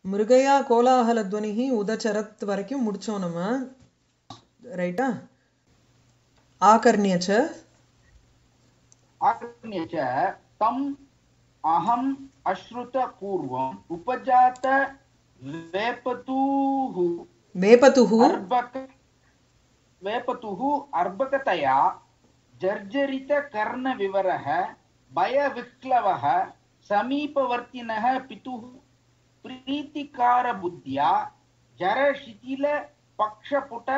மிருகயா கோலாகல துவனிகி உதச்சரத் வரைக்கும் முடிச்சோம் நம்ம ரைட்டா ஆகர்ணியச்ச आकर्ण्य च तम् अहम् अश्रुतपूर्वम् उपजात वेपतुः வேபதுஹு अर्भक वेपतुः अर्भकतया जर्जरितकर्णविवरः भयविक्लवः समीपवर्तिनः पितुः प्रीतिकारबुद्ध्या जरशिथिलपक्षपुट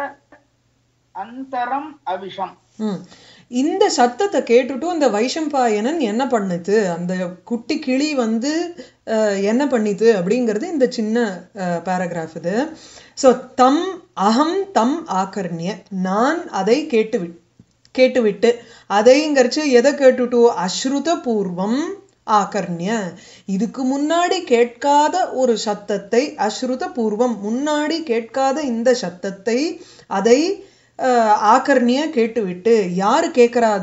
अन्तरम् अविशम् ம். இந்த சத்தத்தை கேட்டுட்டும் இந்த வைஷம்பாயனன் என்ன பண்ணுது அந்த குட்டி கிளி வந்து அஹ், என்ன பண்ணிது அப்படிங்கிறது இந்த சின்ன பேராகிராஃப் இது ஸோ தம் அகம் தம் ஆகர்ணிய நான் அதை கேட்டு விட் கேட்டுவிட்டு அதைங்கிறச்சு எதை கேட்டுட்டு அஸ்ருத பூர்வம் ஆகர்ணிய இதுக்கு முன்னாடி கேட்காத ஒரு சத்தத்தை அஸ்ருத பூர்வம் முன்னாடி கேட்காத இந்த சத்தத்தை அதை அஹ், ஆகர்ணிய கேட்டுவிட்டு யாரு கேட்கறாத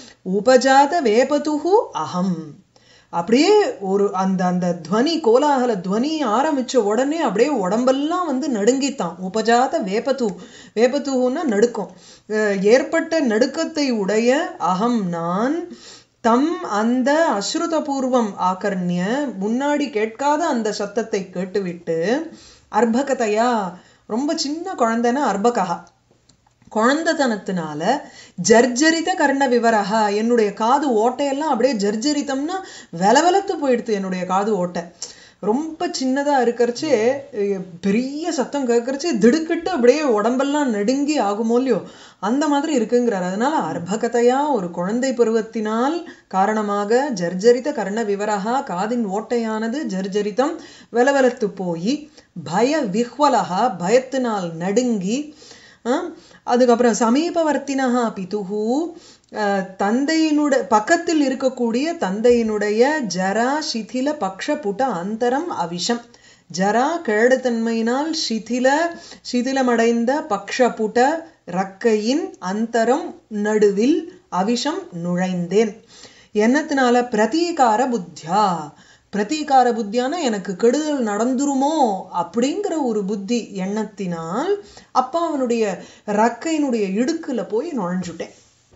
உபஜாத வேபதுகு அகம் அப்படியே ஒரு அந்த அந்த துவனி கோலாகல துவனி ஆரம்பிச்ச உடனே அப்படியே உடம்பெல்லாம் வந்து நடுங்கித்தான் உபஜாத வேபத்து வேபத்துன்னா நடுக்கம் அஹ் ஏற்பட்ட நடுக்கத்தை உடைய அகம் நான் தம் அந்த அஸ்ருதபூர்வம் ஆகர்ணிய முன்னாடி கேட்காத அந்த சத்தத்தை கேட்டுவிட்டு அர்ப்பகதையா ரொம்ப சின்ன குழந்தைன்னா அர்ப்பகா குழந்தைத்தனத்தினால ஜர்ஜரித கர்ண விவரஹா என்னுடைய காது ஓட்டையெல்லாம் அப்படியே ஜர்ஜரிதம்னா வெலவெலத்து போயிடுது என்னுடைய காது ஓட்டை ரொம்ப சின்னதா இருக்கிறச்சே அஹ், பெரிய சத்தம் கேட்கறச்சே திடுக்கிட்டு அப்படியே உடம்பெல்லாம் நடுங்கி ஆகுமோ இல்லையோ அந்த மாதிரி இருக்குங்கிறார் அதனால அர்ப்பகதையா ஒரு குழந்தை பருவத்தினால் காரணமாக ஜர்ஜரித கர்ண விவரஹா காதின் ஓட்டையானது ஜர்ஜரிதம் வெலவெலத்து போய் பய விஹ்வலஹா பயத்தினால் நடுங்கி ஆம், அதுக்கப்புறம் சமீபவர்த்தினஹா பிதுகு அஹ், தந்தையினுட பக்கத்தில் இருக்கக்கூடிய தந்தையினுடைய ஜரா சிதில பக்ஷபுட அந்தரம் அவிஷம் ஜரா கேடுத்தன்மையினால் சிதில சிதிலமடைந்த பக்ஷபுட ரக்கையின் அந்தரம் நடுவில் அவிஷம் நுழைந்தேன் என்னத்தினால பிரதீகார புத்தியா பிரதீகார புத்தியான எனக்கு கெடுதல் நடந்துருமோ அப்படிங்கிற ஒரு புத்தி எண்ணத்தினால் அப்பா அவனுடைய ரக்கையினுடைய இடுக்குல போய் நுழைஞ்சுட்டேன்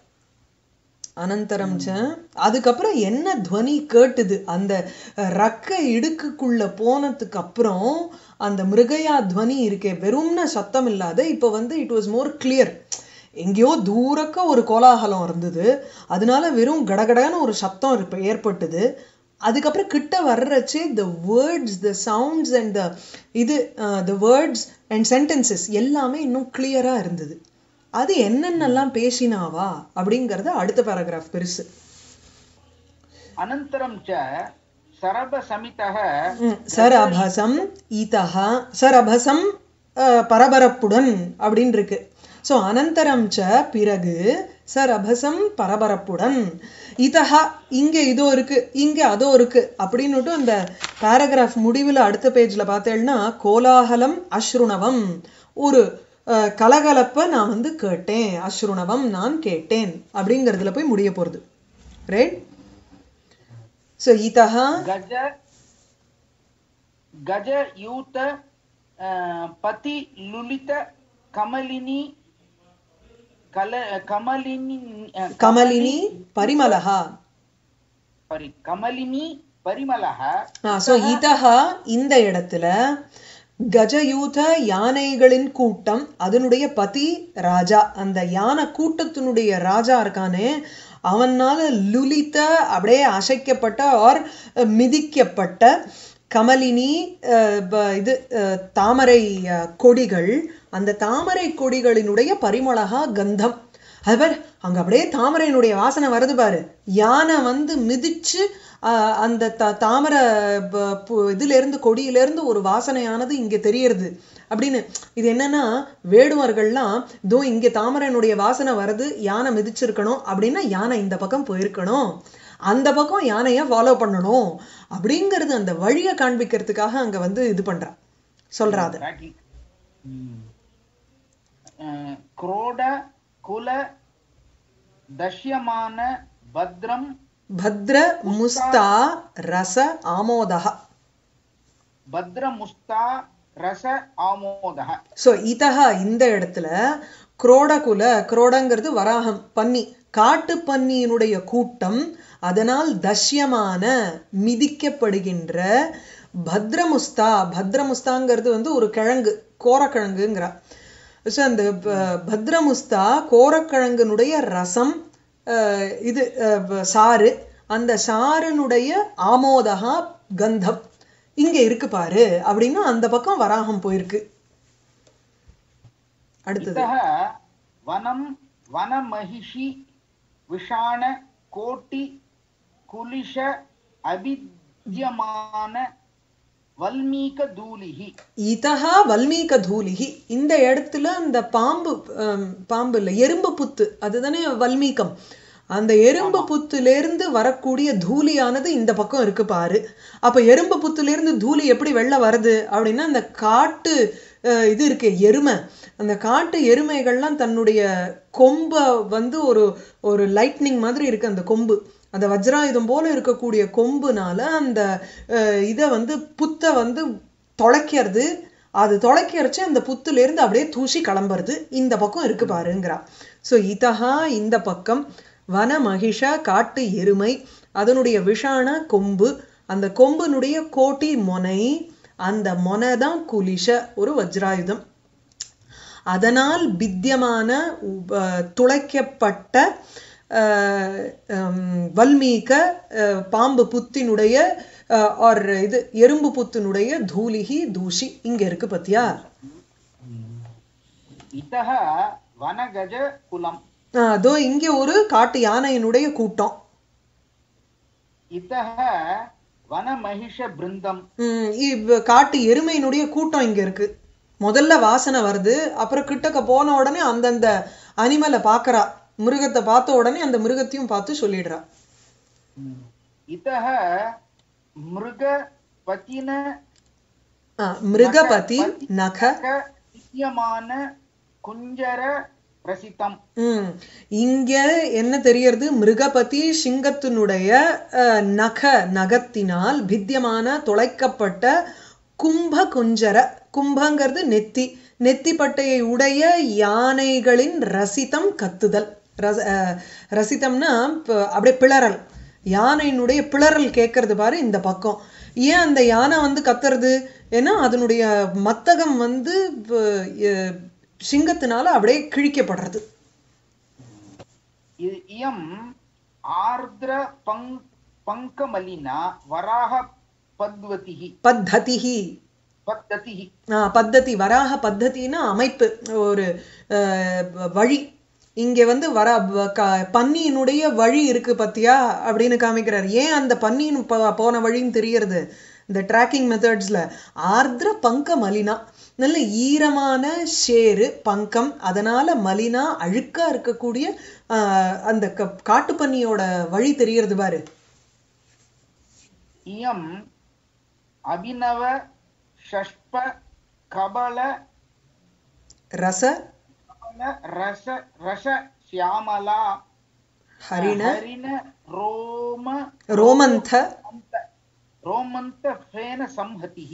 அனந்தரம் ச அதுக்கப்புறம் என்ன துவனி கேட்டுது அந்த ரக்க இடுக்குக்குள்ள போனதுக்கு அப்புறம் அந்த மிருகயா துவனி இருக்கே வெறும்ன சத்தம் இல்லாத இப்ப வந்து இட் வாஸ் மோர் கிளியர் எங்கேயோ தூரக்க ஒரு கோலாகலம் இருந்தது அதனால வெறும் கடகடன்னு ஒரு சத்தம் இருப்ப- ஏற்பட்டது அதுக்கப்புறம் கிட்ட வர்றச்சு the words the sounds and the இது த வேர்ட்ஸ் அண்ட் சென்டென்சஸ் எல்லாமே இன்னும் கிளியரா இருந்தது அது என்னென்னலாம் பேசினாவா அப்படிங்கறது அடுத்த பேராகிராஃப் பெருசு अनन्तरं च सरभसमितः ம், சரபசம் ஈதஹா சரபசம் அஹ், பரபரப்புடன் அப்படின்னு இருக்கு ஸோ அனந்தரம் ச பிறகு சரபசம் பரபரப்புடன் இதஹா இங்க இதோ இருக்கு இங்க அதோ இருக்கு அப்படின்னுட்டு அந்த பேராகிராஃப் முடிவுல அடுத்த பேஜ்ல பார்த்தேன்னா கோலாகலம் அஸ்ருணவம் ஒரு அஹ், கலகலப்ப நான் வந்து கேட்டேன் அஸ்ருணவம் நான் கேட்டேன் அப்படிங்கறதுல போய் முடிய போறது ரைட் ஸோ இதஹா गज गजयूत अ, पतिलुलित कमलिनी कल कमलिनी अ, கமலினி பரிமலஹா परि कमलिनी परिमलः ஸோ இதஹா இந்த இடத்துல கஜயூத யானைகளின் கூட்டம் அதனுடைய பதி ராஜா அந்த யானை கூட்டத்தினுடைய ராஜா இருக்கானே அவனால லுலித்த அப்படியே அசைக்கப்பட்ட ஆர் மிதிக்கப்பட்ட கமலினி அஹ், ப- இது அஹ், தாமரை அஹ், கொடிகள் அந்த தாமரை கொடிகளினுடைய பரிமளகா கந்தம் அது பாரு அங்க அப்படியே தாமரையினுடைய வாசனை வருது பாரு யானை வந்து மிதிச்சு ஆஹ், அந்த த- தாமரை ப- பு- இதுல இருந்து கொடியில இருந்து ஒரு வாசனையானது இங்க தெரியறது அப்படின்னு இது என்னன்னா வேடுவர்கள்லாம் இதோ இங்க தாமரையினுடைய வாசனை வருது யானை மிதிச்சிருக்கணும் அப்படின்னா யானை இந்த பக்கம் போயிருக்கணும் அந்த பக்கம் யானைய ஃபாலோ பண்ணணும் அப்படிங்கிறது அந்த வழியை காண்பிக்கிறதுக்காக அங்க வந்து இது பண்றா சொல்றாது Tracking. अ, क्रोड कुल दश्यमान भद्रं பத்ர முஸ்தா ரச ஆமோதா भद्रमुस्ता रस आमोदः ஸோ இதஹா இந்த இடத்துல குரோடகுல குரோடங்கிறது வராகம் பன்னி காட்டு பன்னியினுடைய கூட்டம் அதனால் தஷ்யமான மிதிக்கப்படுகின்ற பத்ரமுஸ்தா பத்ரமுஸ்தாங்கிறது வந்து ஒரு கிழங்கு கோரக்கிழங்குங்கிறா ஸோ அந்த ப- பத்ரமுஸ்தா கோரக்கிழங்கினுடைய ரசம் அஹ், இது அஹ், சாறு அந்த சாருனுடைய ஆமோதகா கந்தம் இங்க இருக்கு பாரு அப்படின்னா அந்த பக்கம் வராகம் போயிருக்கு அடுத்தது इतः वनं वनमहिषि विषाण कोटि कुलिश अभिद्यमान वल्मीकधूलिः இதஹா வல்மீக தூலிகி இந்த இடத்துல அந்த பாம்பு ஹம், பாம்பு இல்ல எறும்பு புத்து அதுதானே வல்மீகம் அந்த எறும்பு புத்துலேருந்து வரக்கூடிய தூளியானது இந்த பக்கம் இருக்கு பாரு அப்ப எறும்பு புத்துலேருந்து தூளி எப்படி வெளில வருது அப்படின்னா அந்த காட்டு அஹ், இது இருக்கு எருமை அந்த காட்டு எருமைகள்லாம் தன்னுடைய கொம்பை வந்து ஒரு ஒரு லைட்னிங் மாதிரி இருக்கு அந்த கொம்பு அந்த வஜ்ராயுதம் போல இருக்கக்கூடிய கொம்புனால அந்த அஹ், இதை வந்து புத்தை வந்து தொலைக்கிறது அது தொலைக்கிறச்சு அந்த புத்துல இருந்து அப்படியே தூசி கிளம்புறது இந்த பக்கம் இருக்கு பாருங்கிறா சோ இதஹா இந்த பக்கம் வன மகிஷ காட்டு எருமை அதனுடைய விஷான கொம்பு அந்த கொம்பினுடைய கோட்டி மொனை அந்த மொனை தான் குலிஷ ஒரு வஜ்ராயுதம் அதனால் பித்தியமான உப- துளைக்கப்பட்ட அஹ், ஹம், வல்மீக அஹ், பாம்பு புத்தினுடைய ஆர் இது எறும்பு புத்தினுடைய தூளிகி தூஷி இங்க இருக்கு பத்தியா इतः वनगजकुलम् ஆஹ், அதோ இங்க ஒரு காட்டு யானையினுடைய கூட்டம் इतः वनमहिषबृन्दम् உம் இவ் காட்டு எருமையினுடைய கூட்டம் இங்க இருக்கு முதல்ல வாசனை வருது அப்புறம் கிட்டக்க போன உடனே அந்தந்த அனிமலை பாக்குறா மிருகத்தை பார்த்த உடனே அந்த மிருகத்தையும் பார்த்து சொல்லிடுறா इतः मृगपतिन ஆஹ், மிருகபதி நக विद्यमान कुञ्जर प्रसितम् ம் இங்க என்ன தெரியறது மிருகபதி சிங்கத்தினுடைய அஹ், நக நகத்தினால் பித்தியமான தொலைக்கப்பட்ட கும்ப குஞ்சர கும்பங்கிறது நெத்தி நெத்திப்பட்டையை உடைய யானைகளின் ரசிதம் கத்துதல் ரச- அஹ், ரசிதம்னா ப- அப்படியே பிளறல் யானையினுடைய பிளறல் கேட்கறது பாரு இந்த பக்கம் ஏன் அந்த யானை வந்து கத்துறது ஏன்னா அதனுடைய மத்தகம் வந்து ப- எ- சிங்கத்தினால அப்படியே கிழிக்கப்படுறது इ- इयम् आर्द्र पङ्- पङ्कमलिना वराह पद्वतिः பத்ததிஹி पद्धतिः ஆ, பத்ததி வராக பத்ததினா அமைப்பு ஒரு அஹ், வழி இங்க வந்து வர வ- க- பன்னியினுடைய வழி இருக்கு பத்தியா அப்படின்னு காமிக்கிறார் ஏன் அந்த பன்னியின் ப- போன வழின்னு தெரியறது இந்த ட்ராக்கிங் மெத்தட்ஸ்ல ஆர்திர பங்க மலினா நல்ல ஈரமான ஷேரு பங்கம் அதனால மலினா அழுக்கா இருக்கக்கூடிய ஆஹ், அந்த க- காட்டுப்பன்னியோட வழி தெரியறது பாரு इयम् अभिनव षष्प कबल ரச कबल रस रस श्यामला ஹரிண हरिण रोम ரோமந்த रोमन्त फेन संहतिः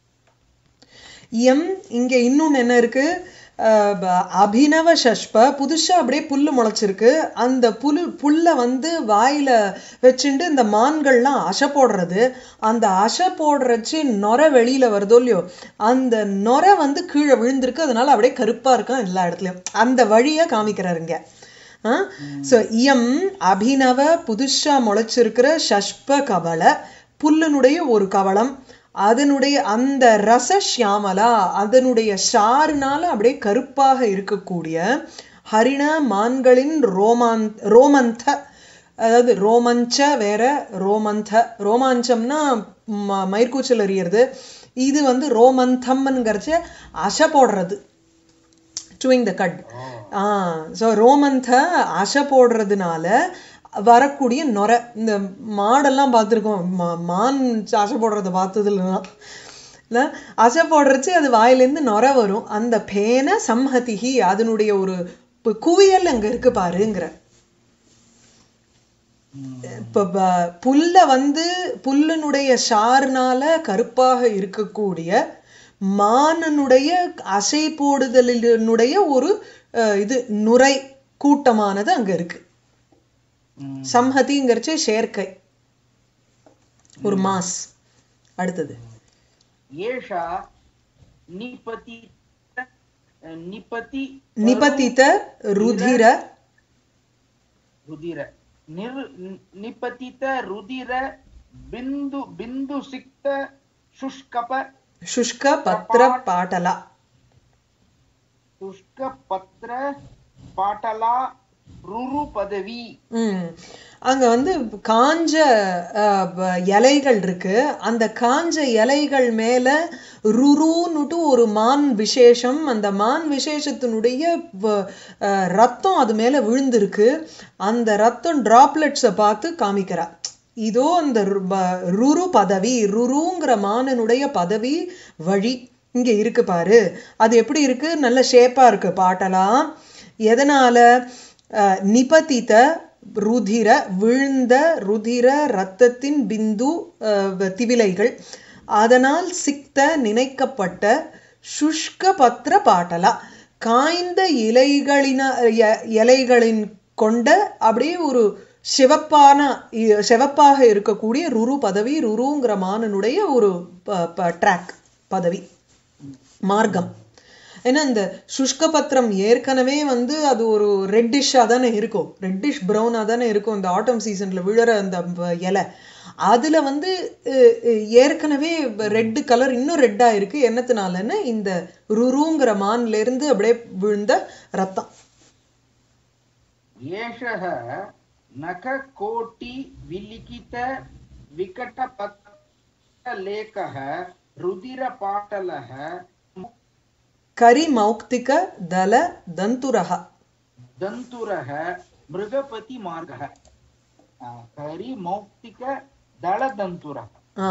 எம் இங்க இன்னொன்னு என்ன இருக்கு அஹ் ப- அபினவ சஷ்ப புதுசா அப்படியே புல்லு முளைச்சிருக்கு அந்த புல் புல்ல வந்து வாயில வச்சுண்டு இந்த மான்கள்லாம் அசை போடுறது அந்த அசை போடுறச்சு நொரை வெளியில வருதோ இல்லையோ அந்த நொரை வந்து கீழே விழுந்திருக்கு அதனால அப்படியே கருப்பா இருக்கும் எல்லா இடத்துலயும் அந்த வழியை காமிக்கிறாருங்க ஸோ இயம் அபினவ புதுசா முளைச்சிருக்கிற சஷ்ப கவல புல்லினுடைய ஒரு கவளம் அதனுடைய அந்த ரச ஷியாமலா அதனுடைய ஷாருனால அப்படியே கருப்பாக இருக்கக்கூடிய ஹரிண மான்களின் ரோமான் ரோமந்த அதாவது ரோமஞ்ச வேற ரோமந்த ரோமாஞ்சம்னா ம- மயிர்கூச்சல் எறியறது இது வந்து ரோமந்தம்ங்கிறச்ச அசை போடுறது chewing the cud ஆ ஸோ ரோமந்த அசை போடுறதுனால வரக்கூடிய நொரை இந்த மாடெல்லாம் பார்த்துருக்கோம் மா- மான் அசை போடுறத பார்த்தது இல்லை அசை போடுறச்சு அது வாயிலேருந்து நொரை வரும் அந்த பேன சம்ஹதிஹி அதனுடைய ஒரு பு- குவியல் அங்க இருக்கு பாருங்கிற இப்ப ப- புல்ல வந்து புல்லினுடைய ஷார்னால கருப்பாக இருக்கக்கூடிய மானனுடைய அசை போடுதலினுடைய ஒரு அஹ், இது நுரை கூட்டமானது அங்க இருக்கு ம். சம்ஹதிங்கிறச்சே சேர்க்கை ஒரு மாஸ் அடுத்தது ஏஷா நிபதி நிபதி நிபதித ருதிர ருதிர நிர் நிபதித ருதிர பிந்து பிந்து சிக்த சுஷ்கப சுஷ்க பத்திர பாட்டலா சுஷ்க பத்ர பாட்டலா ருரு பதவி ம் அங்க வந்து காஞ்ச அஹ், ப- இலைகள் இருக்கு அந்த காஞ்ச இலைகள் மேல ருருன்னுட்டு ஒரு மான் விசேஷம் அந்த மான் விசேஷத்தினுடைய வ- அஹ், ரத்தம் அது மேல விழுந்திருக்கு அந்த ரத்தம் டிராப்லெட்ஸை பார்த்து காமிக்கிறா இதோ அந்த ரு- ப- ருரு பதவி ருருங்கிற மானனுடைய பதவி வழி இங்க இருக்கு பாரு அது எப்படி இருக்கு நல்ல ஷேப்பா இருக்கு பாட்டலாம் எதனால அஹ், நிபதித ருதிர விழுந்த ருதிர ரத்தத்தின் பிந்து அஹ், வ- திவிலைகள் அதனால் சிக்த நினைக்கப்பட்ட சுஷ்க பத்திர பாட்டலா காய்ந்த இலைகளின இ- இலைகளின் கொண்ட அப்படியே ஒரு சிவப்பான இ- சிவப்பாக இருக்கக்கூடிய ருரு பதவி ருருங்கிற மானனுடைய ஒரு ட்ராக் பதவி மார்க்கம் ஏன்னா இந்த சுஷ்க பத்திரம் ஏற்கனவே வந்து அது ஒரு ரெட்டிஷாக தானே இருக்கும் ரெட்டிஷ் ப்ரௌனாக தானே இருக்கும் இந்த ஆட்டம் சீசனில் விழுற அந்த வ- இலை அதில் வந்து அஹ், அஹ், ஏற்கனவே ரெட்டு கலர் இன்னும் ரெட்டாக இருக்கு என்னத்தினாலன்னு இந்த ருருங்கிற மான்ல இருந்து அப்படியே விழுந்த ரத்தம் ஏஷः நககோட்டி விலிகித விகटपत्रलेखः रुधिरपाटलः கரி மௌக்திக தல தந்துரஹ दन्तुरः मृगपतिमार्गः आ, करिमौक्तिक दलदन्तुरः ஆ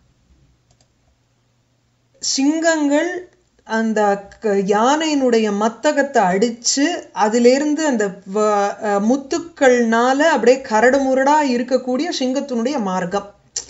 சிங்கங்கள் அந்த க- யானையினுடைய மத்தகத்தை அடிச்சு அதிலிருந்து அந்த வ- அஹ் முத்துக்கள்னால அப்படியே கரடு முரடா இருக்கக்கூடிய சிங்கத்தினுடைய மார்க்கம்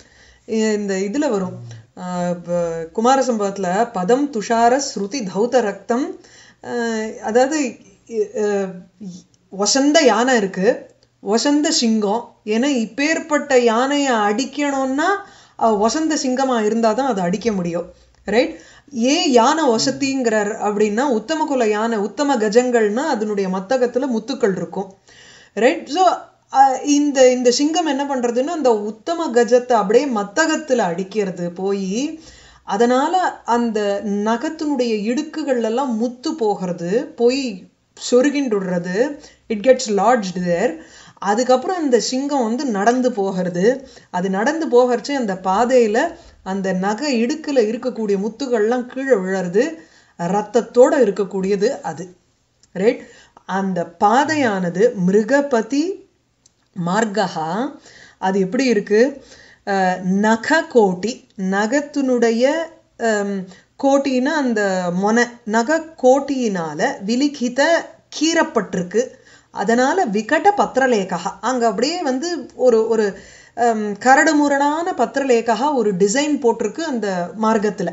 இந்த இதுல வரும் ஆஹ் ப- குமார சம்பவத்துல பதம் துஷார ஸ்ருதி தௌத ரக்தம் ஆஹ் அதாவது இ- அஹ் வசந்த யானை இருக்கு வசந்த சிங்கம் ஏன்னா இப்பேற்பட்ட யானையை அடிக்கணும்னா அஹ் வசந்த சிங்கமா இருந்தாதான் அதை அடிக்க முடியும் ரைட் ஏன் யானை வசதிங்கிறார் அப்படின்னா உத்தம குல யானை உத்தம கஜங்கள்னா அதனுடைய மத்தகத்துல முத்துக்கள் இருக்கும் ரைட் ஸோ இந்த இந்த சிங்கம் என்ன பண்றதுன்னா அந்த உத்தம கஜத்தை அப்படியே மத்தகத்துல அடிக்கிறது போய் அதனால அந்த நகத்தினுடைய இடுக்குகள் எல்லாம் முத்து போகிறது போய் சொருகின்றுடுறது இட் கெட்ஸ் லாட்ஜ் தேர் அதுக்கப்புறம் அந்த சிங்கம் வந்து நடந்து போகிறது அது நடந்து போகிறச்சு அந்த பாதையில அந்த நகை இடுக்குல இருக்கக்கூடிய முத்துகள்லாம் கீழே விழறது ரத்தத்தோட இருக்கக்கூடியது அது ரைட் அந்த பாதையானது மிருகபதி மார்கா அது எப்படி இருக்கு அஹ், நக கோட்டி நகத்தினுடைய ஹம், கோட்டினா அந்த மொன நக கோட்டியினால விலிகித கீறப்பட்டிருக்கு அதனால விகட பத்திரலேகா அங்க அப்படியே வந்து ஒரு ஒரு ஹம், கரடுமுரடான பத்திரலேகா ஒரு டிசைன் போட்டிருக்கு அந்த மார்க்கத்துல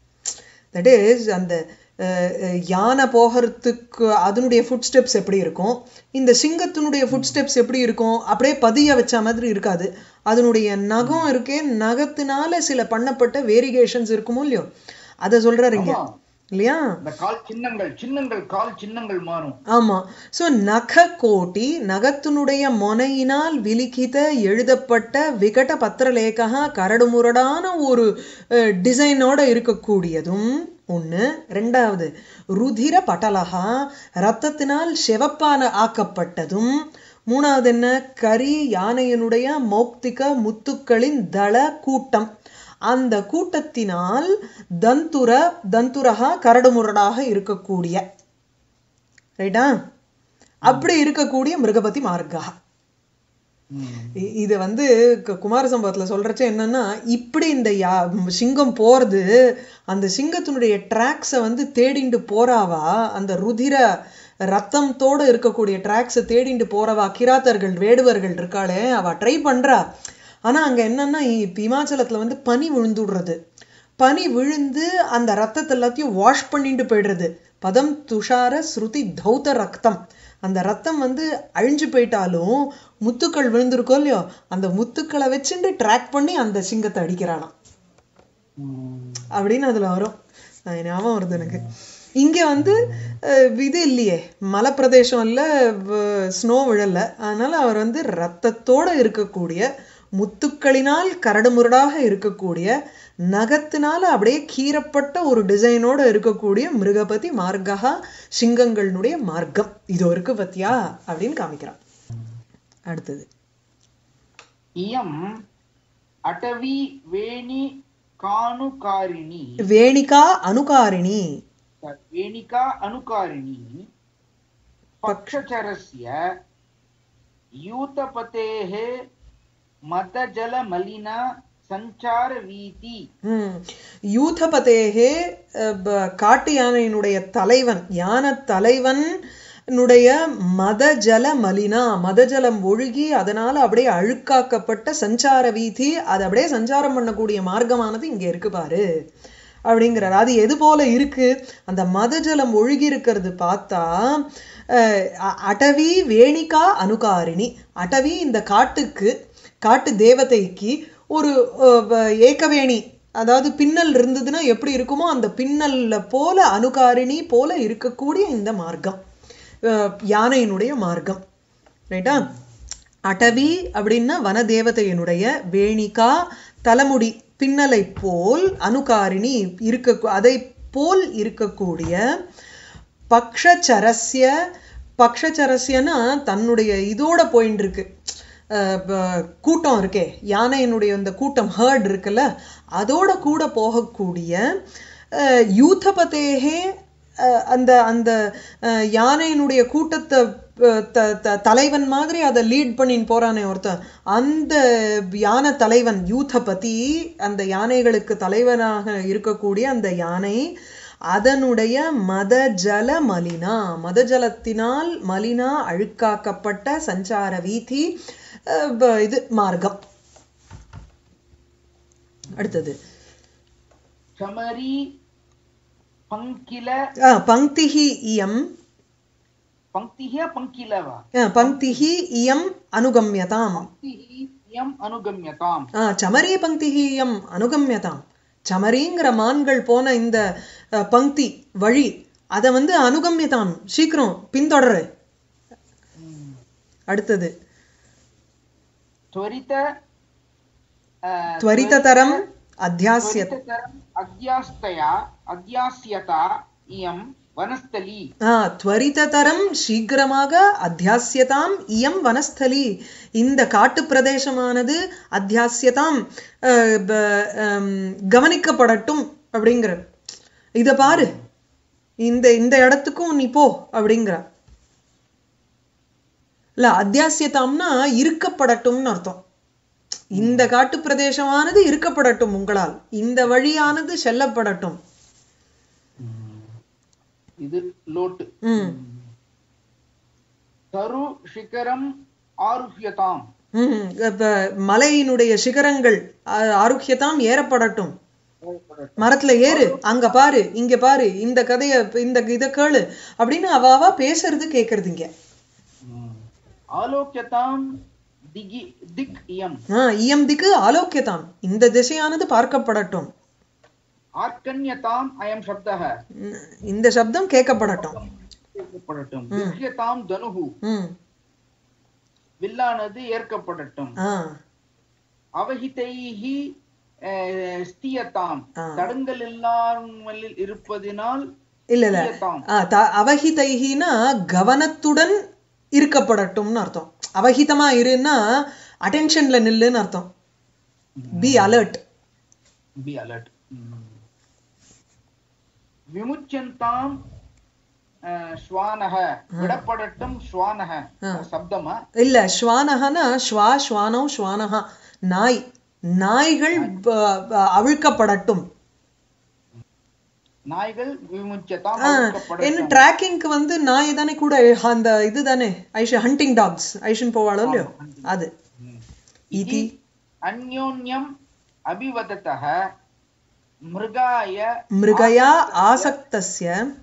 தட் இஸ் அந்த அஹ், அஹ், யானை போகிறதுக்கு அதனுடைய ஃபுட் ஸ்டெப்ஸ் எப்படி இருக்கும் இந்த சிங்கத்தினுடைய ஃபுட் ஸ்டெப்ஸ் எப்படி இருக்கும் அப்படியே பதிய வச்ச மாதிரி இருக்காது அதனுடைய நகம் இருக்கே நகத்தினால சில பண்ணப்பட்ட வேரிகேஷன்ஸ் இருக்குமோ இல்லையோ அதை சொல்றாரு இங்க ஆமா. இல்லையா இந்த கால் சின்னங்கள் சின்னங்கள் கால் சின்னங்கள் மாறும் ஆமா சோ நக கோட்டி நகத்தினுடைய மொனையினால் விலிகித எழுதப்பட்ட விகட பத்திரலேகா கரடுமுரடான ஒரு டிசைனோட இருக்கக்கூடியதும் ஒண்ணு ரெண்டாவது ருதிர பட்டலகா ரத்தத்தினால் சிவப்பான ஆக்கப்பட்டதும் மூணாவது என்ன கரி யானையினுடைய மௌக்திக முத்துக்களின் தள கூட்டம் அந்த கூட்டத்தினால் தந்துர தந்துரகா கரடுமுரடாக இருக்கக்கூடிய ரைட்டா அப்படி இருக்கக்கூடிய மிருகபதி மார்க்கா இ- இது வந்து கு- குமார சம்பவத்துல சொல்றச்ச என்னன்னா இப்படி இந்த யா சிங்கம் போறது அந்த சிங்கத்தினுடைய ட்ராக்ஸை வந்து தேடிண்டு போறாவா அந்த ருதிர ரத்தத்தோட இருக்கக்கூடிய ட்ராக்ஸ் தேடிண்டு போறவா கிராத்தர்கள் வேடுவர்கள் இருக்காளே அவ ட்ரை பண்றா ஆனா அங்க என்னன்னா இப்ப இமாச்சலத்துல வந்து பனி விழுந்துடுறது பனி விழுந்து அந்த ரத்தத்தை எல்லாத்தையும் வாஷ் பண்ணிட்டு போயிடுறது பதம் துஷார ஸ்ருதி தௌத ரத்தம் அந்த ரத்தம் வந்து அழிஞ்சு போயிட்டாலும் முத்துக்கள் விழுந்திருக்கோ இல்லையோ அந்த முத்துக்களை வச்சுட்டு ட்ராக் பண்ணி அந்த சிங்கத்தை அடிக்கிறானாம் அப்படின்னு அதுல வரும் அது ஞாபகம் வருது எனக்கு இங்க வந்து அஹ், இது இல்லையே மலைப்பிரதேசம் இல்ல ஸ்னோ விழல அதனால அவர் வந்து ரத்தத்தோட இருக்கக்கூடிய முத்துக்களினால் கரடுமுரடாக இருக்கக்கூடிய நகத்தினால அப்படியே கீறப்பட்ட ஒரு டிசைனோட இருக்கக்கூடிய மிருகபதி மார்கா சிங்கங்களினுடைய மார்க்கம் இது இருக்கு பத்தியா அப்படின்னு காமிக்கிறான் அடுத்தது इयम् अटवी वेणि कानुकारिणी வேணிகா அனுகாரிணி वेणिका अनुकारिणी पक्षचरस्य यूतपतेः मतजलमलिना सञ्चारवीति ம். யூதபதேகே அஹ், ப- காட்டு யானையினுடைய தலைவன் யான தலைவன் னுடைய மதஜல மலினா மதஜலம் ஒழுகி அதனால அப்படியே அழுக்காக்கப்பட்ட சஞ்சார வீதி அது அப்படியே சஞ்சாரம் பண்ணக்கூடிய மார்க்கமானது இங்க இருக்கு பாரு அப்படிங்கிறார் அது எது போல இருக்கு அந்த மதஜலம் ஒழுகி இருக்கிறது பார்த்தா அஹ், அ- அடவி வேணிகா அனுகாரிணி அடவி இந்த காட்டுக்கு காட்டு தேவதைக்கு ஒரு அஹ், வ- ஏகவேணி அதாவது பின்னல் இருந்ததுன்னா எப்படி இருக்குமோ அந்த பின்னல்ல போல அனுகாரிணி போல இருக்கக்கூடிய இந்த மார்க்கம் அஹ், யானையினுடைய மார்க்கம் ரைட்டா அடவி அப்படின்னா வனதேவதையினுடைய வேணிகா தலைமுடி பின்னலை போல் அனுகாரிணி இருக்க அதை போல் இருக்கக்கூடிய பக்ஷச்சரஸ்ய பக்ஷச்சரஸ்யனா தன்னுடைய இதோட போயின்னு இருக்கு அஹ் ப- கூட்டம் இருக்கே யானையினுடைய அந்த கூட்டம் ஹர்ட் இருக்குல்ல அதோட கூட போகக்கூடிய அஹ், யூதபதேகே அஹ், அந்த அந்த அஹ், யானையினுடைய கூட்டத்தை அஹ், த- த- தலைவன் மாதிரி அதை லீட் பண்ணின்னு போறானே ஒருத்தன் அந்த யானை தலைவன் யூதபதி அந்த யானைகளுக்கு தலைவனாக இருக்கக்கூடிய அந்த யானை அதனுடைய மதஜல மலினா மதஜலத்தினால் மலினா அழுக்காக்கப்பட்ட சஞ்சார வீதி அஹ், ப- இது மார்க்கம் அடுத்தது चमरी पङ्किल அஹ், பங்கிஹி இயம் पङ्क्तिः पङ्किल वा அஹ், பங்கிஹி இயம் அனுகம்யதாம் पङ्क्तिः इयम् अनुगम्यताम् ஆஹ் சமரி பங்கிஹி இயம் அனுகம்யதாம் சமரிங்கிற மான்கள் போன இந்த அஹ், பங்கி வழி அதை வந்து அனுகம்யதாம் சீக்கிரம் பின்தொடரு அடுத்தது त्वरित अ, त्वरिततरम् அத்தியாசிய त्वरिततरम् अध्यास्तया अध्यास्यता इयं वनस्थली ஆ துவரிததரம் சீக்கிரமாக அத்தியாசியதாம் இயம் வனஸ்தலி இந்த காட்டு பிரதேசமானது அத்தியாசியதாம் அஹ், ப- ஹம், கவனிக்கப்படட்டும் அப்படிங்கிற இத பாரு இந்த இந்த இடத்துக்கும் நீ போ அப்படிங்கிற இல்ல அத்தியாசியதாம்னா இருக்கப்படட்டும்னு அர்த்தம் இந்த காட்டு பிரதேசமானது இருக்கப்படட்டும் உங்களால் இந்த வழியானது செல்லப்படட்டும் இது லோட்டு ம் தரு சிகரம் ஆருஹ்யதாம் ம் இப்ப மலையினுடைய சிகரங்கள் ஆ- ஆரோக்கியத்தாம் ஏறப்படட்டும் மரத்துல ஏறு அங்க பாரு இங்க பாரு இந்த கதைய இந்த இத கேளு அப்படின்னு அவ அவ பேசுறது கேக்குறது இங்க ஆலோக்கியதாம் திகி திக் இயம் ஆஹ் இயம் திக்கு ஆலோக்கியதாம் இந்த திசையானது பார்க்கப்படட்டும் ஆர்க்கன்யதாம் அயம் சப்தः ம், இந்த சப்தம் கேட்கப்படட்டும் கேட்கப்படட்டும் திஷ்யதாம் தனுஹு ம் வில்லானது ஏற்கப்படட்டும் ஆஹ் அவஹிதைஹி அஹ், ஸ்தியதாம் ஆ. தடங்கல் இல்லாமல் இருப்பதினால் இல்ல இல்ல ஸ்தியதாம் ஆ, த- அவஹிதைஹினா கவனத்துடன் இருக்கப்படட்டும்னு அர்த்தம் அவஹிதமா இருன்னா அட்டென்ஷன்ல நில்லுன்னு அர்த்தம் பி அலர்ட் பி அலர்ட் விமுச்சந்தாம் அஹ், ஸ்வானக விடப்படட்டும் ஸ்வானக சப்தமா இல்ல ஸ்வானகனா ஸ்வா ஸ்வானோ ஸ்வானஹா நாய் நாய்கள் ப- ப- அவிழ்க்கப்படட்டும் நாய்கள் விமுச்சதாம் என்ன அவிழ்க்கப்படட்டும் ட்ராக்கிங்க்கு வந்து நாய் தானே கூட அந்த இது தானே ஐஷன் ஹண்டிங் டாக்ஸ் ஐஷன் போவாளோ இல்லையோ அது इति इति अन्योन्यम् अभिवदतः मृगाय மிருகயா ஆசக்தஸ்ய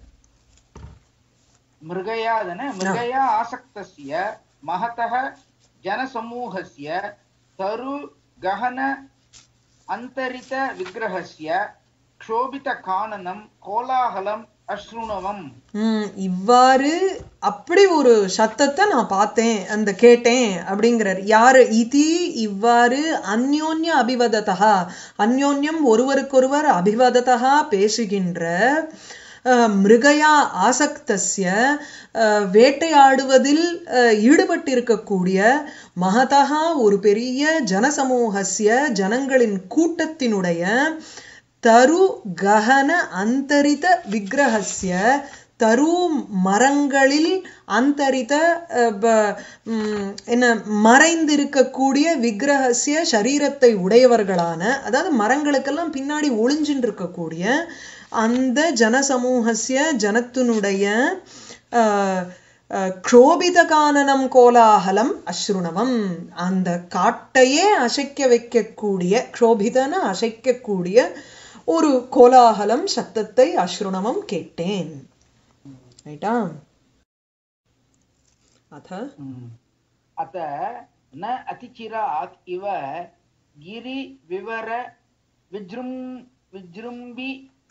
मृगयादन मृगया आसक्तस्य महतः जनसमूहस्य तरु गहन अन्तरितविग्रहस्य क्षोभितकाननं कोलाहलम् अश्रुणवम् ம், இவ்வாறு அப்படி ஒரு சத்தத்தை நான் பார்த்தேன் அந்த கேட்டேன் அப்படிங்கிறார் யாரு இதி இவ்வாறு அந்யோன்ய அபிவததா அந்யோன்யம் ஒருவருக்கொருவர் அபிவததா பேசுகின்ற அஹ், மிருகயா ஆசக்தஸ்ய அஹ், வேட்டையாடுவதில் அஹ், ஈடுபட்டிருக்கக்கூடிய மகதா ஒரு பெரிய ஜனசமூகஸ்ய ஜனங்களின் கூட்டத்தினுடைய தரு ககன அந்தரித விக்கிரகஸ்ய தரு மரங்களில் அந்தரித அஹ், ப- ம், என்ன மறைந்திருக்கக்கூடிய விக்கிரகஸ்ய சரீரத்தை உடையவர்களான அதாவது மரங்களுக்கெல்லாம் பின்னாடி ஒளிஞ்சின்னு இருக்கக்கூடிய அந்த ஜனசமூகஸ்ய ஜனத்தினுடைய அஹ், அஹ், க்ஷோபித கானனம் கோலாகலம் அஸ்ருணவம் அந்த காட்டையே அசைக்க வைக்கக்கூடிய க்ஷோபிதன அசைக்கக்கூடிய ஒரு கோலாகலம் சத்தத்தை அஸ்ருணவம் கேட்டேன் ரைட்டா அத अत न अतिचिरात् इव गिरिविवर विजृम् विजृम्बि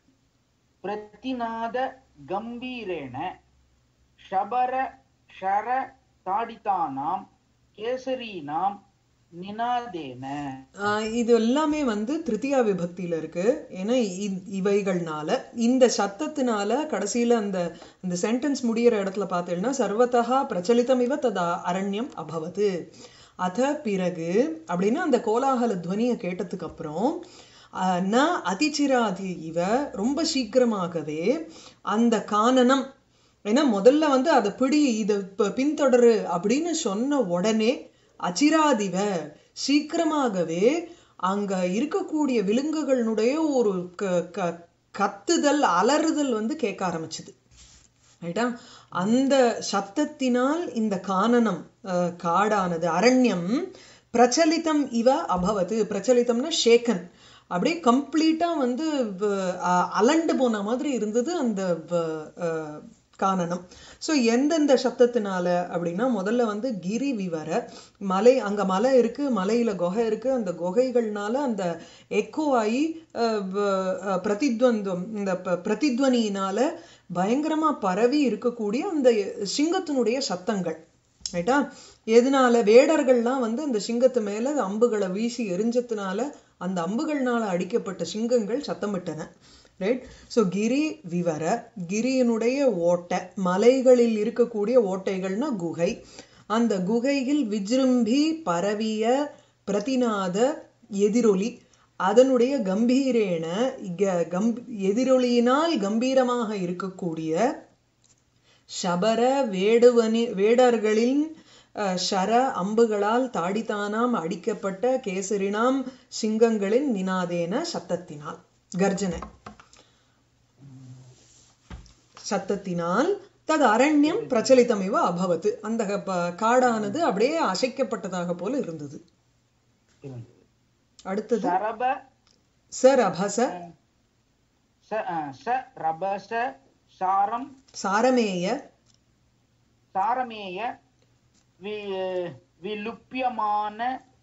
प्रतिनाद गम्भीरेण शबर शर ताडितानां केसरीनां निनादेन ஆஹ் இது எல்லாமே வந்து திருத்தியா விபக்தியில இருக்கு ஏன்னா இ- இவைகள்னால இந்த சத்தத்தினால கடைசியில அந்த அந்த சென்டென்ஸ் முடியிற இடத்துல பார்த்தீங்கன்னா சர்வதா பிரச்சலிதம் இவ ததா அரண்யம் அபவது அத பிறகு அப்படின்னா அந்த கோலாகல துவனியை கேட்டதுக்கு அப்புறம் ஆஹ் ந அதிச்சிராதி இவ ரொம்ப சீக்கிரமாகவே அந்த கானனம் ஏன்னா முதல்ல வந்து அதை பிடி இதை ப- பின்தொடரு அப்படின்னு சொன்ன உடனே அச்சிராதிவ சீக்கிரமாகவே அங்க இருக்கக்கூடிய விலங்குகளினுடைய ஒரு க- க- கத்துதல் அலறுதல் வந்து கேட்க ஆரம்பிச்சுது ரைட்டா அந்த சத்தத்தினால் இந்த கானனம் அஹ், காடானது அரண்யம் பிரச்சலிதம் இவ அபவது பிரச்சலிதம்னா ஷேக்கன் அப்படியே கம்ப்ளீட்டா வந்து வ- அ- அலண்டு போன மாதிரி இருந்தது அந்த வ- அஹ், கானனம் ஸோ எந்தெந்த சத்தத்தினால அப்படின்னா முதல்ல வந்து கிரி விவர மலை அங்க மலை இருக்கு மலையில குகை இருக்கு அந்த குகைகள்னால அந்த எக்கோ ஆகி அஹ், வ- அஹ், பிரதித்வந்தம் இந்த ப- பிரதித்வனியினால பயங்கரமா பரவி இருக்கக்கூடிய அந்த சிங்கத்தினுடைய சத்தங்கள் ரைட்டா எதனால வேடர்கள்லாம் வந்து அந்த சிங்கத்து மேல அம்புகளை வீசி எரிஞ்சதுனால அந்த அம்புகள்னால அடிக்கப்பட்ட சிங்கங்கள் சத்தமிட்டன ரைட் ஸோ கிரி விவர கிரியினுடைய ஓட்டை மலைகளில் இருக்கக்கூடிய ஓட்டைகள்னா குகை அந்த குகையில் விஜృంభி பரவிய பிரதிநாத எதிரொலி அதனுடைய கம்பீரேன க- கம்ப எதிரொலியினால் கம்பீரமாக இருக்கக்கூடிய ஷபர வேடுவனி வேடர்களின் அஹ், ஷர அம்புகளால் தாடித்தானாம் அடிக்கப்பட்ட கேசரினாம் சிங்கங்களின் நினாதேன சத்தத்தினால் கர்ஜனை சத்தத்தினால் தது அரண்யம் பிரச்சலிதமிவ அபவத் அந்த ப- காடானது அப்படியே அசைக்கப்பட்டதாக போல இருந்தது அடுத்தது सरब சரபச स अ, स रभस सारं சாரமேய सारमेय वि विलुप्यमान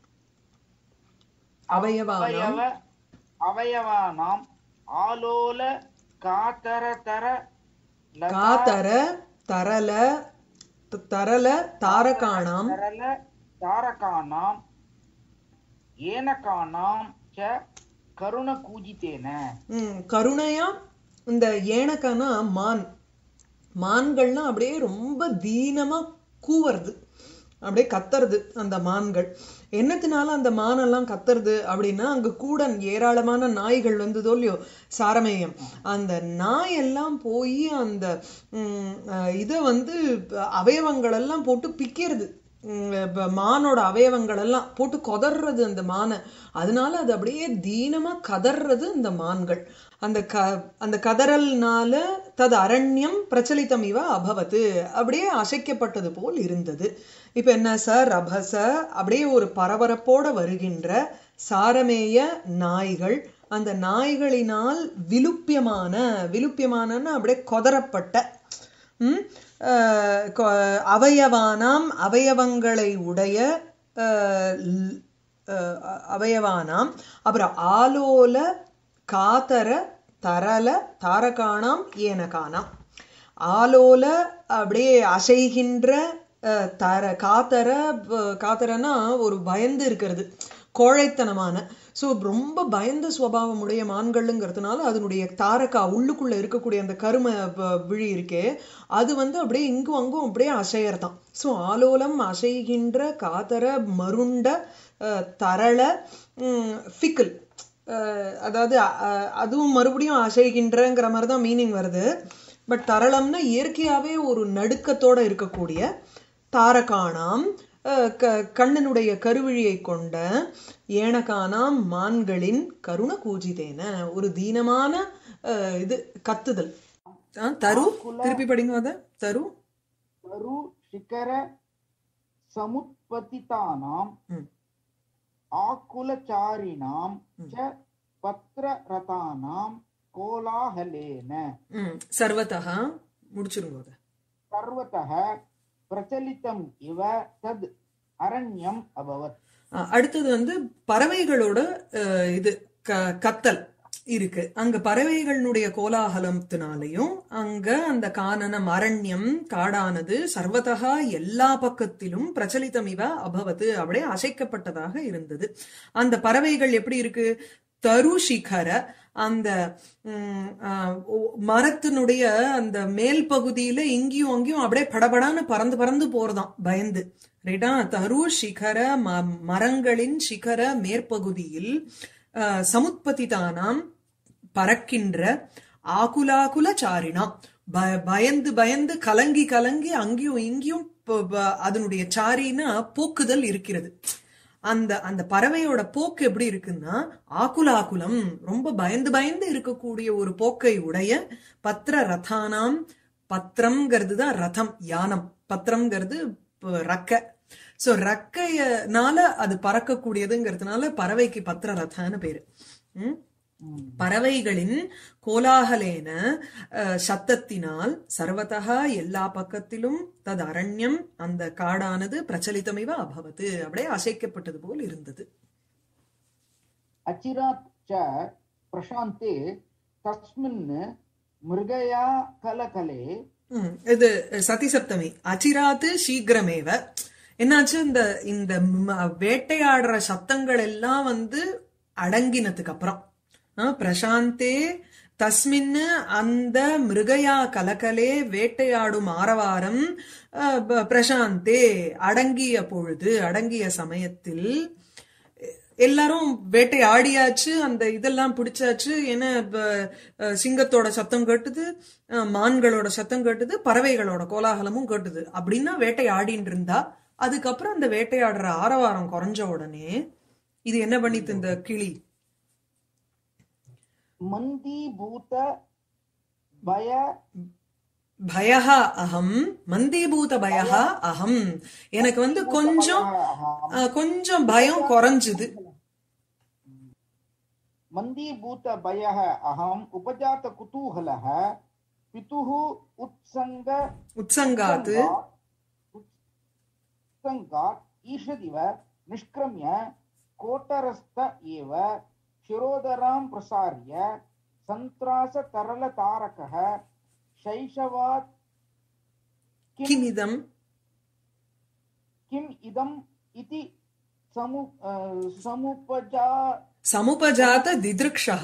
அவயவானாம் अवयव अवयवानाम् आलोल कातरतर लता காதர தரல த- தரல தாரகாணாம் तरल तारकानाम् एनकानां च करुणकूजितेन ம், கருணையா இந்த ஏனக்கானா மான் மான்கள்னா அப்படியே ரொம்ப தீனமா கூவறது அப்படியே கத்துறது அந்த மான்கள் என்னத்தினால அந்த மானெல்லாம் கத்துறது அப்படின்னா அங்க கூட ஏராளமான நாய்கள் வந்ததோ இல்லையோ சாரமேயம் அந்த நாய் எல்லாம் போய் அந்த ம், அஹ், இத வந்து அவயவங்கள் எல்லாம் போட்டு பிக்கிறது உம் இப்ப மானோட அவயவங்கள் எல்லாம் போட்டு கொதறது அந்த மானை அதனால அது அப்படியே தீனமா கதறது அந்த மான்கள் அந்த க அந்த கதறல்னால தது அரண்யம் பிரச்சலிதம் இவ அபவத்து அப்படியே அசைக்கப்பட்டது போல் இருந்தது இப்ப என்ன சார் ரபச அப்படியே ஒரு பரபரப்போட வருகின்ற சாரமேய நாய்கள் அந்த நாய்களினால் விலுப்பியமான விலுப்பியமானன்னா அப்படியே கொதறப்பட்ட ம், அஹ், கொ- அவயவானாம் அவயவங்களை உடைய அஹ், ல்- அஹ், அவயவானாம் அப்புறம் ஆலோல காதர தரல தாரகாணாம் ஏனகானாம் ஆலோல அப்படியே அசைகின்ற அஹ், தர காத்தர ப- காத்தரனா ஒரு பயந்து இருக்கிறது கோழைத்தனமான ஸோ ரொம்ப பயந்த சுவாவமுடைய மான்கள்ங்கிறதுனால அதனுடைய தாரக்கா உள்ளுக்குள்ள இருக்கக்கூடிய அந்த கரும வ- விழி இருக்கே அது வந்து அப்படியே இங்கும் அங்கும் அப்படியே அசையறதாம் ஸோ ஆலோலம் அசைகின்ற காத்தர மருண்ட அஹ், தரள ஃபிக்கல் அதாவது அஹ், அதுவும் மறுபடியும் அசைகின்றங்கிற மாதிரி தான் மீனிங் வருது பட் தரளம்னா இயற்கையாவே ஒரு நடுக்கத்தோட இருக்கக்கூடிய தாரகாணாம் அஹ், க- கண்ணனுடைய கருவிழியை கொண்ட ஏனகானாம் மான்களின் கருண கூஜிதேன ஒரு தீனமான அஹ், இது கத்துதல் ஆ, தரு திருப்பி படிங்க அத தரு तरु शिखर समुत्पतितानाम् ம், आकुलचारिणां च पत्ररतानां कोलाहलेन ம், சர்வதா முடிச்சிருங்க அத सर्वतः प्रचलितम् इव तद् अरण्यम् अभवत् ஆ, அடுத்தது வந்து பறவைகளோட அஹ், இது க- கத்தல் இருக்கு அங்க பறவைகளுடைய கோலாகலத்தினாலையும் அங்க அந்த கானனம் அரண்யம் காடானது சர்வதகா எல்லா பக்கத்திலும் பிரச்சலிதம் இவ அபவத்து அப்படியே அசைக்கப்பட்டதாக இருந்தது அந்த பறவைகள் எப்படி இருக்கு தரு சிகர அந்த ம், ஆ, ஓ- மரத்தினுடைய அந்த மேல் பகுதியில இங்கேயும் அங்கேயும் அப்படியே படபடான்னு பறந்து பறந்து போறதாம் பயந்து ரைட்டா தரு சிகர ம- மரங்களின் சிகர மேற்பகுதியில் ஆ, சமுத்பதிதானாம் பறக்கின்ற ஆகுலாகுல சாரினாம் ப- பயந்து பயந்து கலங்கி கலங்கி அங்கேயும் இங்கேயும் ப- ப- அதனுடைய சாரினா போக்குதல் இருக்கிறது அந்த அந்த பறவையோட போக்கு எப்படி இருக்குன்னா ஆகுலாகுலம் ரொம்ப பயந்து பயந்து இருக்கக்கூடிய ஒரு போக்கை உடைய பத்திர ரதானாம் பத்திரம்ங்கிறது தான் ரதம் யானம் பத்திரம்ங்கிறது ப- ரக்க சோ ரக்கையனால அது பறக்கக்கூடியதுங்கிறதுனால பறவைக்கு பத்திர ரதான்னு பேரு ம்? பறவைகளின் கோலாகலேன அஹ், சத்தத்தினால் சர்வதா எல்லா பக்கத்திலும் தது அரண்யம் அந்த காடானது பிரச்சலிதமிவ அபவத்து அப்படியே அசைக்கப்பட்டது போல் இருந்தது अचिरात् च प्रशान्ते तस्मिन् मृगया कलकले ம், இது சதி சப்தமி அச்சிராத்து சீக்கிரமேவ என்னாச்சு இந்த இந்த ம- வேட்டையாடுற சத்தங்கள் எல்லாம் வந்து அடங்கினதுக்கு அப்புறம் ஆ, பிரசாந்தே தஸ்மின்னு அந்த மிருகயா கலகலே வேட்டையாடும் ஆரவாரம் ஆ, ப- பிரசாந்தே அடங்கிய பொழுது அடங்கிய சமயத்தில் எல்லாரும் வேட்டை ஆடியாச்சு அந்த இதெல்லாம் பிடிச்சாச்சு ஏன்னா இப்ப, அஹ், சிங்கத்தோட சத்தம் கேட்டுது அஹ், மான்களோட சத்தம் கேட்டுது பறவைகளோட கோலாகலமும் கேட்டுது அப்படின்னா வேட்டை ஆடின்னு இருந்தா அதுக்கப்புறம் அந்த வேட்டையாடுற ஆரவாரம் குறைஞ்ச உடனே இது என்ன பண்ணித்து இந்த கிளி मन्दीभूत भय பயஹா அகம் மந்தீபூத பயஹா அகம் எனக்கு வந்து கொஞ்சம் அஹ், கொஞ்சம் பயம் குறைஞ்சுது मन्दीभूत भयः अहम् उपजात कुतूहलः पितुः उत्सङ्ग உற்சங்காத்து उत्सङ्गात् ईषदिव निष्क्रम्य कोटरस्थ एव शिरोदरां प्रसार्य सन्त्रासतरलतारकः शैशवात् किं கிமிதம் किम् इदम् इति समु अ, समुपजा சமுபஜாத திதிருக்ஷா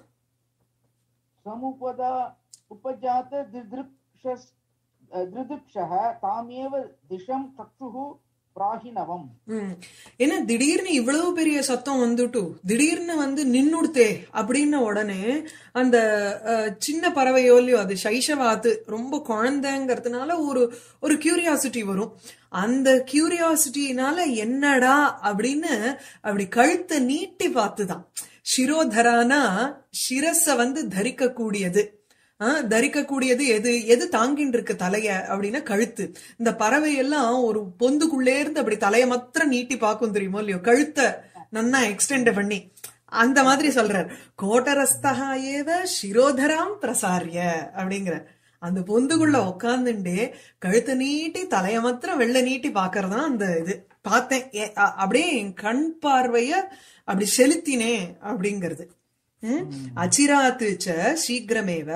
समुपदा उपजात दिदृक्षस् दिदृक्षः तामेव दिशं चक्षुः प्राहिणवम् ம். ஏன்னா திடீர்னு இவ்வளவு பெரிய சத்தம் வந்துட்டு திடீர்னு வந்து நின்னுடுத்தே அப்படின்ன உடனே அந்த அஹ், சின்ன பறவையோ இல்லையோ அது சைஷவாத்து ரொம்ப குழந்தைங்கிறதுனால ஒரு ஒரு கியூரியாசிட்டி வரும் அந்த கியூரியாசிட்டினால என்னடா அப்படின்னு அப்படி கழுத்தை நீட்டி பார்த்துதான் சிரோதரானா சிரஸ வந்து தரிக்க கூடியது ஆஹ் தரிக்கக்கூடியது எது எது தாங்கின்னு இருக்கு தலைய அப்படின்னா கழுத்து இந்த பறவை எல்லாம் ஒரு பொந்துக்குள்ளே இருந்து அப்படி தலைய மாத்திரம் நீட்டி பார்க்கும் தெரியுமோ இல்லையோ கழுத்தை நன்னா எக்ஸ்டெண்ட் பண்ணி அந்த மாதிரி சொல்றார் கோட்டரஸ்தகா ஏவ சிரோதராம் பிரசாரிய அப்படிங்கிற அந்த பொந்துக்குள்ள உட்காந்துண்டே கழுத்தை நீட்டி தலைய மாத்திரம் வெள்ள நீட்டி பாக்குறதுதான் அந்த இது பார்த்தேன் ஏ- அ- அப்படியே என் கண் பார்வைய அப்படி செலுத்தினேன் அப்படிங்கிறது ம்? அச்சிராத்து ச சீக்கிரமேவ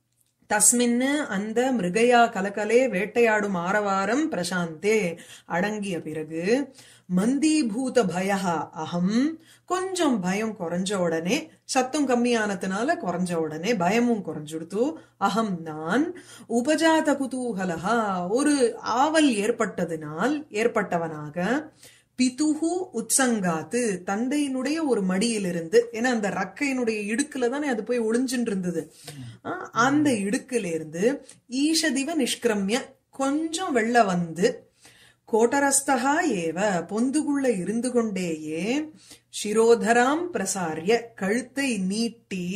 தஸ்மின் அந்த மிருகயா கலகலே வேட்டையாடும் ஆரவாரம் பிரசாந்தே அடங்கிய பிறகு மந்தீபூத பயஹா அகம் கொஞ்சம் பயம் குறைஞ்ச உடனே சத்தம் கம்மியானதுனால குறைஞ்ச உடனே பயமும் குறைஞ்சுடுத்து அகம் நான் உபஜாத குதூகலஹா ஒரு ஆவல் ஏற்பட்டதினால் ஏற்பட்டவனாக பிதுகு உத்சங்காத்து தந்தையினுடைய ஒரு மடியிலிருந்து ஏன்னா அந்த ரக்கையினுடைய இடுக்குல தானே அது போய் ஒளிஞ்சுட்டு இருந்தது ஆஹ் அந்த இடுக்குல இருந்து ஈஷதிவ நிஷ்கிரமிய கொஞ்சம் வெள்ள வந்து கோட்டரஸ்தகா ஏவ பொந்துக்குள்ள இருந்து கொண்டேயே சிரோதராம் பிரசாரிய கழுத்தை நீட்டி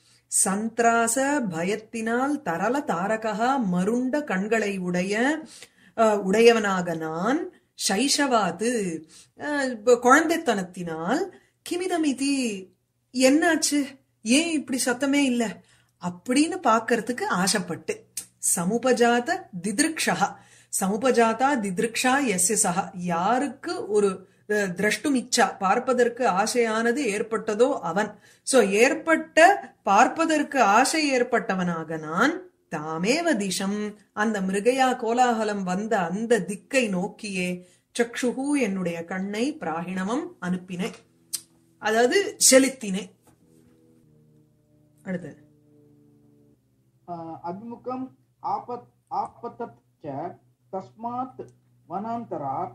சந்திராச பயத்தினால் தரல தாரகா மருண்ட கண்களை உடைய அஹ், உடையவனாக நான் சைஷவாது அஹ், இப்ப குழந்தைத்தனத்தினால் கிமிதமிதி என்னாச்சு ஏன் இப்படி சத்தமே இல்ல அப்படின்னு பார்க்கறதுக்கு ஆசைப்பட்டு சமுபஜாத திதிருக்ஷா சமுபஜாதா திதிருக்ஷா எஸ்ய சஹா யாருக்கு ஒரு அஹ், திரஷ்டும் இச்சா பார்ப்பதற்கு ஆசையானது ஏற்பட்டதோ அவன் சோ ஏற்பட்ட பார்ப்பதற்கு ஆசை ஏற்பட்டவனாக நான் தாமேவ திசம் அந்த மிருகயா கோலாகலம் வந்த அந்த திக்கை நோக்கியே சக்ஷுகு என்னுடைய கண்ணை பிராகிணமம் அனுப்பினேன் அதாவது செலுத்தினேன் அடுத்து अभिमुखम् आपत् आपतत् च तस्मात् वनान्तरात्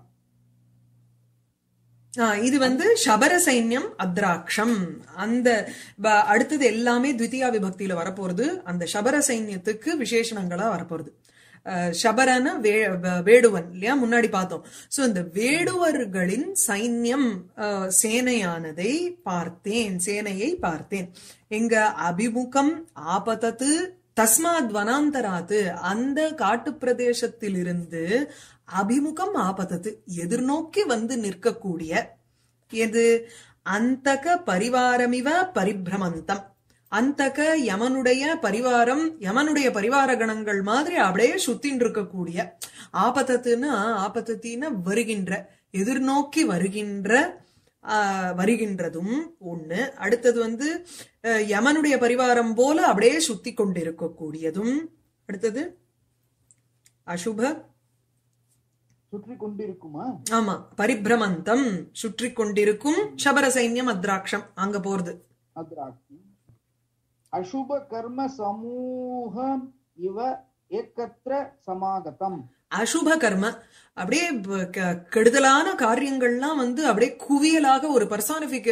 ஆ, இது வந்து சபர சைன்யம் அத்ராக்ஷம் அந்த ப- அடுத்தது எல்லாமே த்விதியா விபக்தியில வரப்போறது அந்த சபர சைன்யத்துக்கு விசேஷணங்களா வரப்போறது அஹ், சபரன வே- வ- வேடுவன் இல்லையா முன்னாடி பார்த்தோம் சோ இந்த வேடுவர்களின் சைன்யம் அஹ், சேனையானதை பார்த்தேன் சேனையை பார்த்தேன் எங்க அபிமுகம் ஆபத்தத்து தஸ்மாத் வனாந்தராத்து அந்த காட்டு பிரதேசத்திலிருந்து அபிமுகம் ஆபத்தத்து எதிர்நோக்கி வந்து நிற்கக்கூடிய எது அந்தக பரிவாரமிவ பரிபிரமந்தம் அந்தக யமனுடைய பரிவாரம் யமனுடைய பரிவார கணங்கள் மாதிரி அப்படியே சுத்தின்னு இருக்கக்கூடிய ஆபத்தத்துன்னா ஆபத்தத்தின்னா வருகின்ற எதிர்நோக்கி வருகின்ற ஆஹ், வருகின்றதும் ஒண்ணு அடுத்தது வந்து அஹ், யமனுடைய பரிவாரம் போல அப்படியே சுத்தி கொண்டிருக்கக்கூடியதும் அடுத்தது அசுப சுற்றி கொண்டிருக்குமா ஆமா பரிபிரமந்தம் சுற்றி கொண்டிருக்கும் சபர சைன்யம் அத்ராட்சம் அங்க போறது अद्राक्षि अशुभ कर्म समूहम् इव एकत्र समागतम् அசுப கர்ம அப்படியே ப- க- கெடுதலான காரியங்கள்லாம் வந்து அப்படியே குவியலாக ஒரு பர்சானிபிக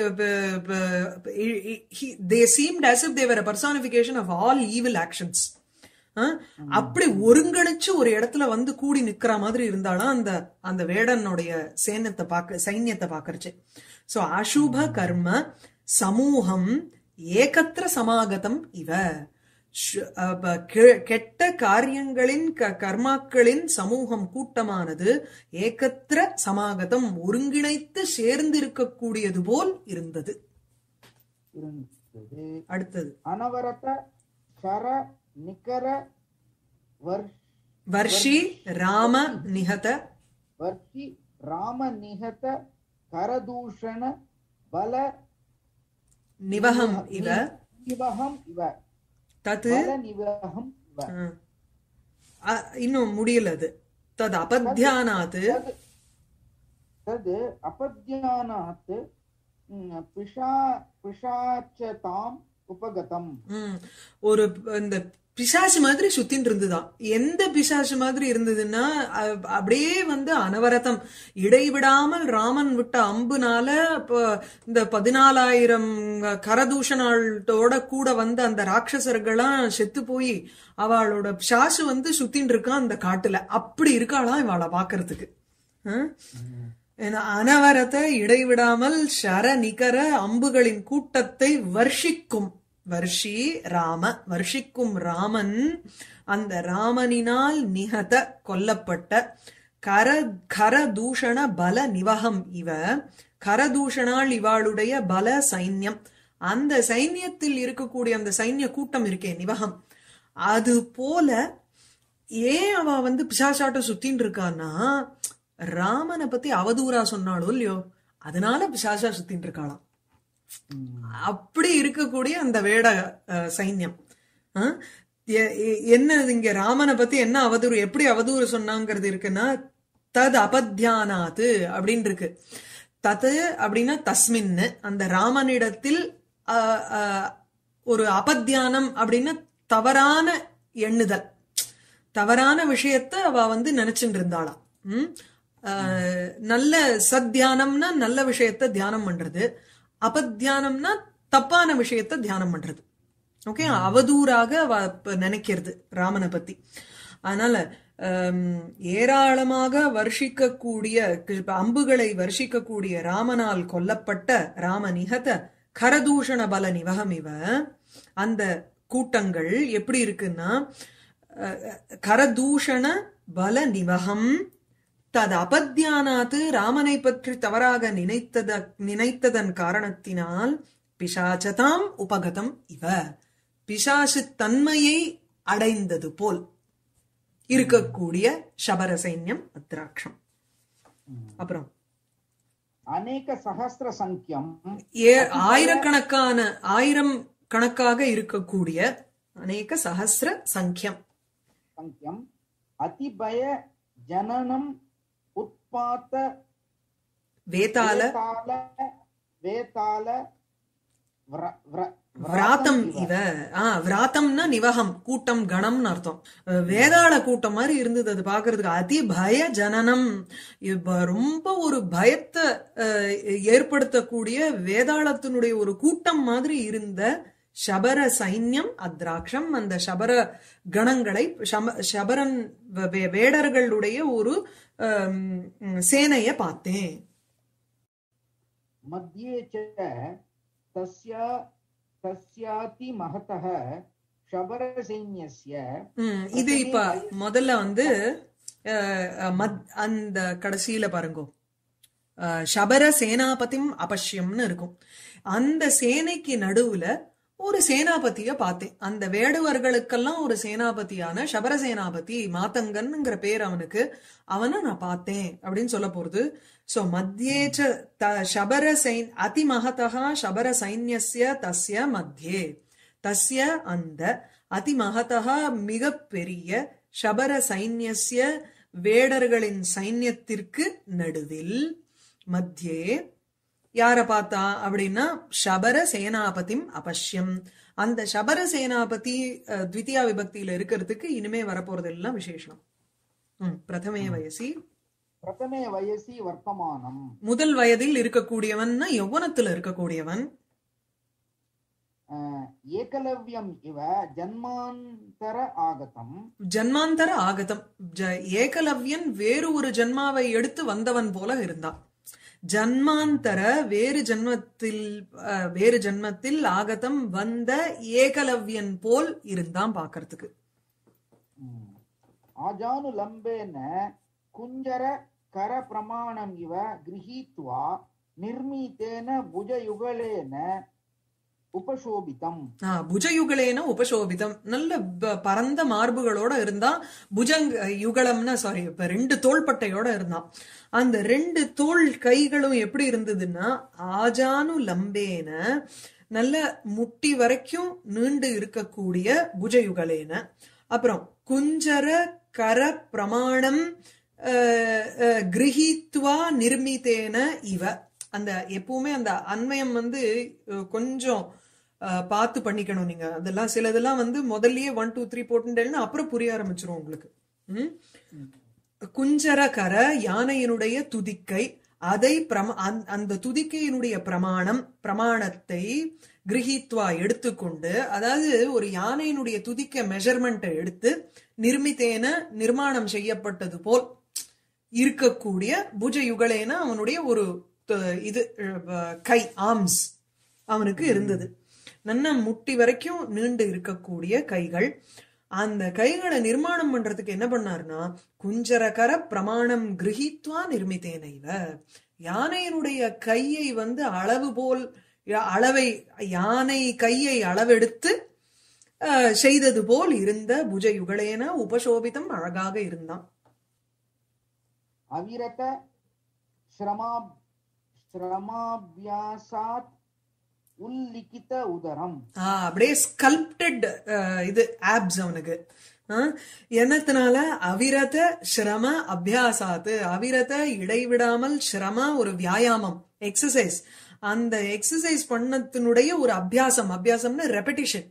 they seemed as if they were a personification of all evil actions அஹ், அப்படி ஒருங்கிணைச்சு ஒரு இடத்துல வந்து கூடி நிக்கிற மாதிரி இருந்தாலும் அந்த அந்த வேடனுடைய சேனத்தை பார்க்க சைன்யத்தை பாக்கறச்சு சோ அசுப கர்ம சமூகம் ஏகத்திர சமாகதம் இவ ஷு- அப்ப கெ- கெட்ட காரியங்களின் க- கர்மாக்களின் சமூகம் கூட்டமானது ஏகத்திர சமாகதம் ஒருங்கிணைத்து சேர்ந்திருக்கக்கூடியது போல் இருந்தது இருந்தது அடுத்தது அனவரத சர நிகர வர்ஷ வர்ஷி ராம நிகத वर्षि रामनिहत करदूषण बल நிவகம் இவ निवहम् इव தத்து बलनिवहम् इव அஹ், அ- இன்னும் முடியல அது தது அபத்தியானாத்து तद् तद् अपद्यानात् म्, पिशा पिशाचताम् उपगतम् ம். ஒரு இந்த பிசாசு மாதிரி சுத்தின்னு இருந்துதான் எந்த பிசாசு மாதிரி இருந்ததுன்னா அ- அப்படியே வந்து அனவரதம் இடைவிடாமல் ராமன் விட்ட அம்புனால இப்போ இந்த பதினாலாயிரம் கரதூஷணாளோட கூட வந்த அந்த ராட்சசர்கள்லாம் செத்து போய் அவளோட பிசாசு வந்து சுத்தின்னு இருக்கான் அந்த காட்டுல அப்படி இருக்காளாம் இவாளை பாக்குறதுக்கு ஆ? என அனவரத இடைவிடாமல் ஷர நிகர அம்புகளின் கூட்டத்தை வர்ஷிக்கும் வர்ஷி ராம வர்ஷிக்கும் ராமன் அந்த ராமனினால் நிகத கொல்லப்பட்ட கர கரதூஷண பல நிவகம் இவ கரதூஷணால் இவாளுடைய பல சைன்யம் அந்த சைன்யத்தில் இருக்கக்கூடிய அந்த சைன்ய கூட்டம் இருக்கே நிவகம் அது போல ஏன் அவ வந்து பிசாசாட்டம் சுத்தின்னு இருக்கான்னா ராமனை பத்தி அவதூறா சொன்னாலும் இல்லையோ அதனால பிசாசா சுத்தின்னு இருக்காளாம் அப்படி இருக்கக்கூடிய அந்த வேட அஹ், சைன்யம் அஹ், எ- எ- என்ன இங்க ராமனை பத்தி என்ன அவதூறு எப்படி அவதூறு சொன்னாங்கிறது இருக்குன்னா தத் அபத்தியானாத்து அப்படின்னு இருக்கு தத் அப்படின்னா தஸ்மின் அந்த ராமனிடத்தில் அஹ், அஹ், ஒரு அபத்தியானம் அப்படின்னா தவறான எண்ணுதல் தவறான விஷயத்த அவ வந்து நினைச்சுட்டு இருந்தாளாம் ம்? ஆஹ், நல்ல சத்தியானம்னா நல்ல விஷயத்த தியானம் பண்றது அபத்தியானம்னா தப்பான விஷயத்த தியானம் பண்றது ஓகே அவதூறாக அவ இப்ப நினைக்கிறது ராமனை பத்தி அதனால ஆம், ஏராளமாக வர்ஷிக்கக்கூடிய இப்ப அம்புகளை வர்ஷிக்கக்கூடிய ராமனால் கொல்லப்பட்ட ராமநிகத கரதூஷண பல நிவகம் இவ அந்த கூட்டங்கள் எப்படி இருக்குன்னா அஹ், கரதூஷண பல நிவகம் தது அபத்தியானாத்து ராமனை பற்றி தவறாக நினைத்தத நினைத்ததன் காரணத்தினால் பிசாச்சதாம் உபகதம் இவ பிசாசு தன்மையை அடைந்தது போல் இருக்கக்கூடிய சபர சைன்யம் அத்ராட்சம் அப்புறம் அநேக சகஸ்ர சங்கியம் ஏ ஆயிரக்கணக்கான ஆயிரம் கணக்காக இருக்கக்கூடிய அநேக சஹஸ்ர சங்கியம் சங்கியம் அதிபய ஜனனம் உத்பாத்த வேதால வேதால வேதால விர- விர- விராத்தம் இவ ஆ விராத்தம்னா நிவகம் கூட்டம் கணம்னு அர்த்தம் அஹ் வேதாள கூட்டம் மாதிரி இருந்தது அது பாக்குறதுக்கு அதி பய ஜனனம் இப்ப ரொம்ப ஒரு பயத்தை அஹ், ஏற்படுத்தக்கூடிய வேதாளத்தினுடைய ஒரு கூட்டம் மாதிரி இருந்த சபர சைன்யம் அத்ராட்சம் அந்த சபர கணங்களை சம- சபரன் வே- வேடர்களுடைய ஒரு அம், சேனைய பார்த்தேன் मध्ये च तस्य तस्याति महतः शबरसैन्यस्य ம், இது இப்ப முதல்ல வந்து அஹ், அஹ், மத்- அந்த கடைசியில பாருங்க அஹ், சபர சேனாபதிம் அபஷ்யம்னு இருக்கும் அந்த சேனைக்கு நடுவுல ஒரு சேனாபதிய பார்த்தேன் அந்த வேடுவர்களுக்கெல்லாம் ஒரு சேனாபதியான சபர சேனாபதி மாத்தங்கன்ங்கிற பேர் அவனுக்கு அவனை நான் பார்த்தேன் அப்படின்னு சொல்ல போறது சோ மத்தியேச்ச த சபர சைன் அதிமகதா சபர சைன்யஸ்ய தஸ்ய மத்தியே தஸ்ய அந்த அதிமகதா மிகப்பெரிய சபர சைன்யஸ்ய வேடர்களின் சைன்யத்திற்கு நடுவில் மத்தியே யார பார்த்தா அப்படின்னா சபர சேனாபதிம் அபஷ்யம் அந்த சபர சேனாபதி அஹ், த்விதியா விபக்தியில இருக்கிறதுக்கு இனிமே வரப்போறது எல்லாம் விசேஷம் ம், பிரதமே வயசி प्रथमे वयसि वर्तमानम् முதல் வயதில் இருக்கக்கூடியவன்னா யௌவனத்துல இருக்கக்கூடியவன் अ, एकलव्यम् इव जन्मान्तर आगतम् ஜன்மாந்தர ஆகதம் ஜ- ஏகலவ்யன் வேறு ஒரு ஜன்மாவை எடுத்து வந்தவன் போல இருந்தான் ஜன்மாந்தர வேறு ஜன்மத்தில் அஹ், வேறு ஜன்மத்தில் ஆகதம் வந்த ஏகலவ்யன் போல் இருந்தான் பாக்குறதுக்கு आजानुलम्बेन कुञ्जर करप्रमाणम् इव गृहीत्वा निर्मितेन भुजयुगलेन उपशोभितम् ஆஹ், புஜயுகளேன உபசோபிதம் நல்ல ப- பரந்த மார்புகளோட இருந்தான் புஜங் யுகலம்னா சாரி இப்ப ரெண்டு தோள்பட்டையோட இருந்தான் அந்த ரெண்டு தோள் கைகளும் எப்படி இருந்ததுன்னா ஆஜானு லம்பேன நல்ல முட்டி வரைக்கும் நீண்டு இருக்கக்கூடிய புஜயுகலேன அப்புறம் குஞ்சர கர பிரமாணம் அஹ், அஹ், கிரகித்வா நிர்மித்தேன இவ அந்த எப்பவுமே அந்த அன்வயம் வந்து அஹ், கொஞ்சம் அஹ், பார்த்து பண்ணிக்கணும் நீங்க அதெல்லாம் சிலதெல்லாம் வந்து முதல்லயே ஒன் டூ த்ரீ போட்டுட்டேன்னா அப்புறம் புரிய ஆரம்பிச்சிரும் உங்களுக்கு ம்? குஞ்சர கர யானையினுடைய துதிக்கை அதை பிரம அந்த- அந்த துதிக்கையினுடைய பிரமாணம் பிரமாணத்தை கிரகித்வா எடுத்துக்கொண்டு அதாவது ஒரு யானையினுடைய துதிக்க மெஷர்மெண்ட்டை எடுத்து நிர்மித்தேன நிர்மாணம் செய்யப்பட்டது போல் இருக்கக்கூடிய புஜ யுகலேன அவனுடைய ஒரு த- இது அஹ், கை ஆர்ம்ஸ் அவனுக்கு இருந்தது நன்ன முட்டி வரைக்கும் நீண்டு இருக்கக்கூடிய கைகள் அந்த கைகளை நிர்மாணம் பண்றதுக்கு என்ன பண்ணாருன்னா குஞ்சரகர பிரமாணம் கிரகித்வா நிர்மித்தேனைவ யானையினுடைய கையை வந்து அளவு போல் அளவை யானை கையை அளவெடுத்து அஹ், செய்தது போல் இருந்த புஜ யுகலேன உபசோபிதம் அழகாக இருந்தான் अविरत श्रमा श्रमाभ्यासात् उल्लिखित उदरम् ஆஹ் அப்படியே ஸ்கல்ப்டட் இது ஆப்ஸ் அவனுக்கு ஆஹ் என்னத்தினால அவிரத சிரம அபியாசாத்து அவிரத இடைவிடாமல் சிரம ஒரு வியாயாமம் எக்ஸசைஸ் அந்த எக்ஸசைஸ் பண்ணத்தினுடைய ஒரு அபியாசம் அபியாசம்னா ரெப்படிஷன்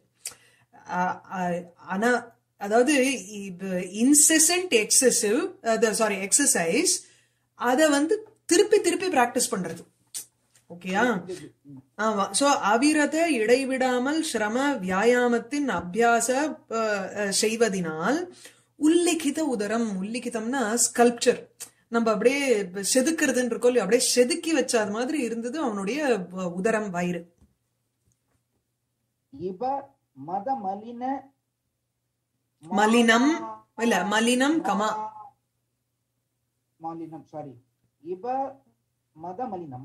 ஆனா அதாவது இன்செசன்ட் எக்ஸசிவ் சாரி எக்ஸசைஸ் அத வந்து திருப்பி திருப்பி பிராக்டிஸ் பண்றது ஓகேயா ஆமா சோ அவிரத இடைவிடாமல் சிரம வியாயாமத்தின் அபியாச அஹ், அஹ், செய்வதினால் உல்லிகித உதரம் உல்லிகிதம்னா ஸ்கல்ப்சர் நம்ம அப்படியே செதுக்குறதுன்னு இருக்கோம் இல்லையா அப்படியே செதுக்கி வச்ச அது மாதிரி இருந்தது அவனுடைய அஹ், உதரம் வயிறு इव मद मलिन மலினம் இல்ல மலினம் கமா मालिनम सॉरी इव मद मलिनम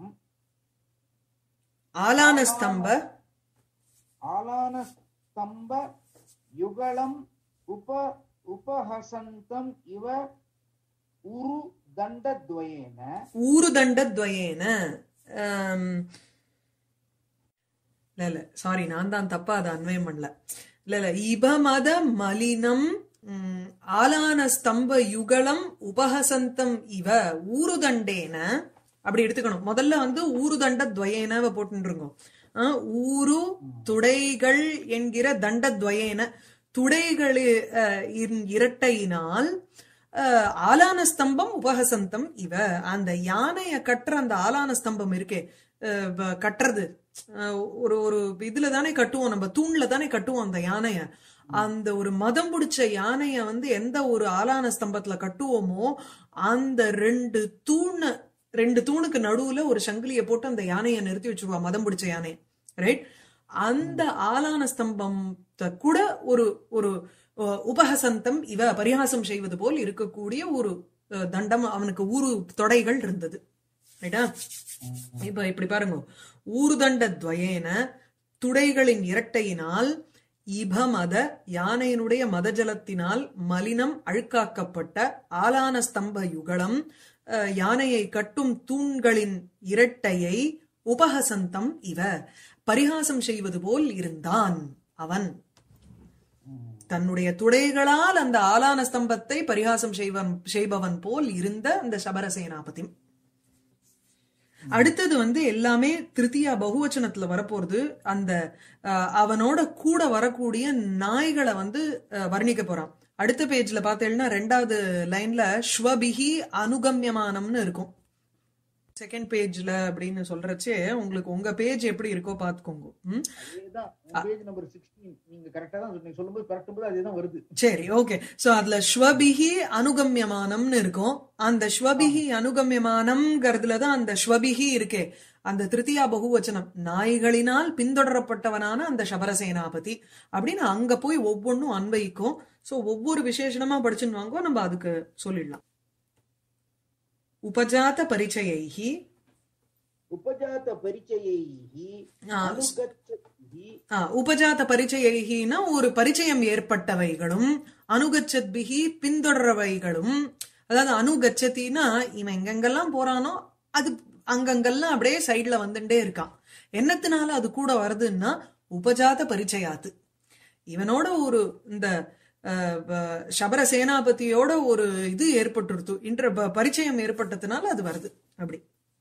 ஆலான ஸ்தம்ப आलान स्तंभ युगलम उप उपहसन्तम इव उरु दण्डद्वयेन ஊருதண்டத்வயேன ஆம், இல்ல இல்ல சாரி நான் தான் தப்பா அதை அன்வயம் பண்ணல இல்ல இல்ல இபமத மலினம் ம், ஆலான ஸ்தம்ப யுகலம் உபஹசந்தம் இவ ஊருதண்டேன அப்படி எடுத்துக்கணும் முதல்ல வந்து ஊருதண்ட துவயேனவ போட்டுருங்கோம் ஊரு துடைகள் என்கிற தண்டத்வயேன துடைகளு அஹ், இன் இரட்டையினால் அஹ், ஆலான ஸ்தம்பம் உபஹசந்தம் இவ அந்த யானைய கட்டுற அந்த ஆலான ஸ்தம்பம் இருக்கே அஹ், வ- கட்டுறது அஹ், ஒரு ஒரு இதுல தானே கட்டுவோம் நம்ம தூண்ல தானே கட்டுவோம் அந்த யானைய அந்த ஒரு மதம் பிடிச்ச யானைய வந்து எந்த ஒரு ஆலான ஸ்தம்பத்துல கட்டுவோமோ அந்த ரெண்டு தூண ரெண்டு தூணுக்கு நடுவுல ஒரு சங்கிலிய போட்டு அந்த யானையை நிறுத்தி வச்சிருவா மதம் பிடிச்ச யானை ரைட் அந்த ஆலான ஸ்தம்பத்தை கூட ஒரு ஒரு அஹ், உபஹசந்தம் இவ பரிகாசம் செய்வது போல் இருக்கக்கூடிய ஒரு அஹ், தண்டம் அவனுக்கு ஊரு தொடைகள் இருந்தது ரைட்டா இப்ப இப்படி பாருங்க ஊர்தண்ட துவயேன துடைகளின் இரட்டையினால் இபமத யானையினுடைய மதஜலத்தினால் மலினம் அழுக்காக்கப்பட்ட ஆலான ஸ்தம்ப யுகலம் அஹ், யானையை கட்டும் தூண்களின் இரட்டையை உபஹசந்தம் இவ பரிகாசம் செய்வது போல் இருந்தான் அவன் தன்னுடைய துடைகளால் அந்த ஆலான ஸ்தம்பத்தை பரிகாசம் செய்வன் செய்பவன் போல் இருந்த அந்த சபரசேனாபதி அடுத்தது வந்து எல்லாமே திருத்தியா பகுவச்சனத்துல வரப்போறது அந்த அஹ், அவனோட கூட வரக்கூடிய நாய்களை வந்து அஹ், வர்ணிக்க போறான் அடுத்த பேஜ்ல பார்த்தேன்னா ரெண்டாவது லைன்ல ஸ்வபிகி அனுகம்யமானம்னு இருக்கும் செகண்ட் பேஜ்ல அப்படின்னு சொல்றச்சே உங்களுக்கு உங்க பேஜ் எப்படி இருக்கோ பாத்துக்கோங்க ம்? அதேதான் பேஜ் நம்பர் 16 நீங்க கரெக்டா தான் சொன்னீங்க சொல்லும்போது கரெக்ட் போது அதேதான் வருது சரி ஓகே சோ அதுல ஸ்வபிகி அனுகம்யமானம்னு இருக்கும் அந்த ஸ்வபிகி அனுகம்யமானம்ங்கிறதுல தான் அந்த ஸ்வபிகி இருக்கே அந்த திருத்தியா பகுவச்சனம் நாய்களினால் பின்தொடரப்பட்டவனான அந்த சபரசேனாபதி அப்படின்னு அங்க போய் ஒவ்வொன்றும் அன்வயிக்கும் சோ ஒவ்வொரு விசேஷணமா படிச்சுன்னு வாங்கோ நம்ம அதுக்கு சொல்லிடலாம் உபஜாத பரிச்சயைஹி உபஜாத பரிச்சயைஹி ஆ, அனுகச்சதி ஆ, உபஜாத பரிச்சயைகினா ஒரு பரிச்சயம் ஏற்பட்டவைகளும் அனுகச்சத்பிகி பின்தொடரவைகளும் அதாவது அனுகச்சத்தினா இவன் எங்கெங்கெல்லாம் போறானோ அது அங்கங்கெல்லாம் அப்படியே சைடுல வந்துட்டே இருக்கான் என்னத்தினால அது கூட வருதுன்னா உபஜாத பரிச்சயாத்து இவனோட ஒரு இந்த அஹ், வ- சபர சேனாபதியோட ஒரு இது ஏற்பட்டுருத்து இன்ற ப- பரிச்சயம் ஏற்பட்டதுனால அது வருது அப்படி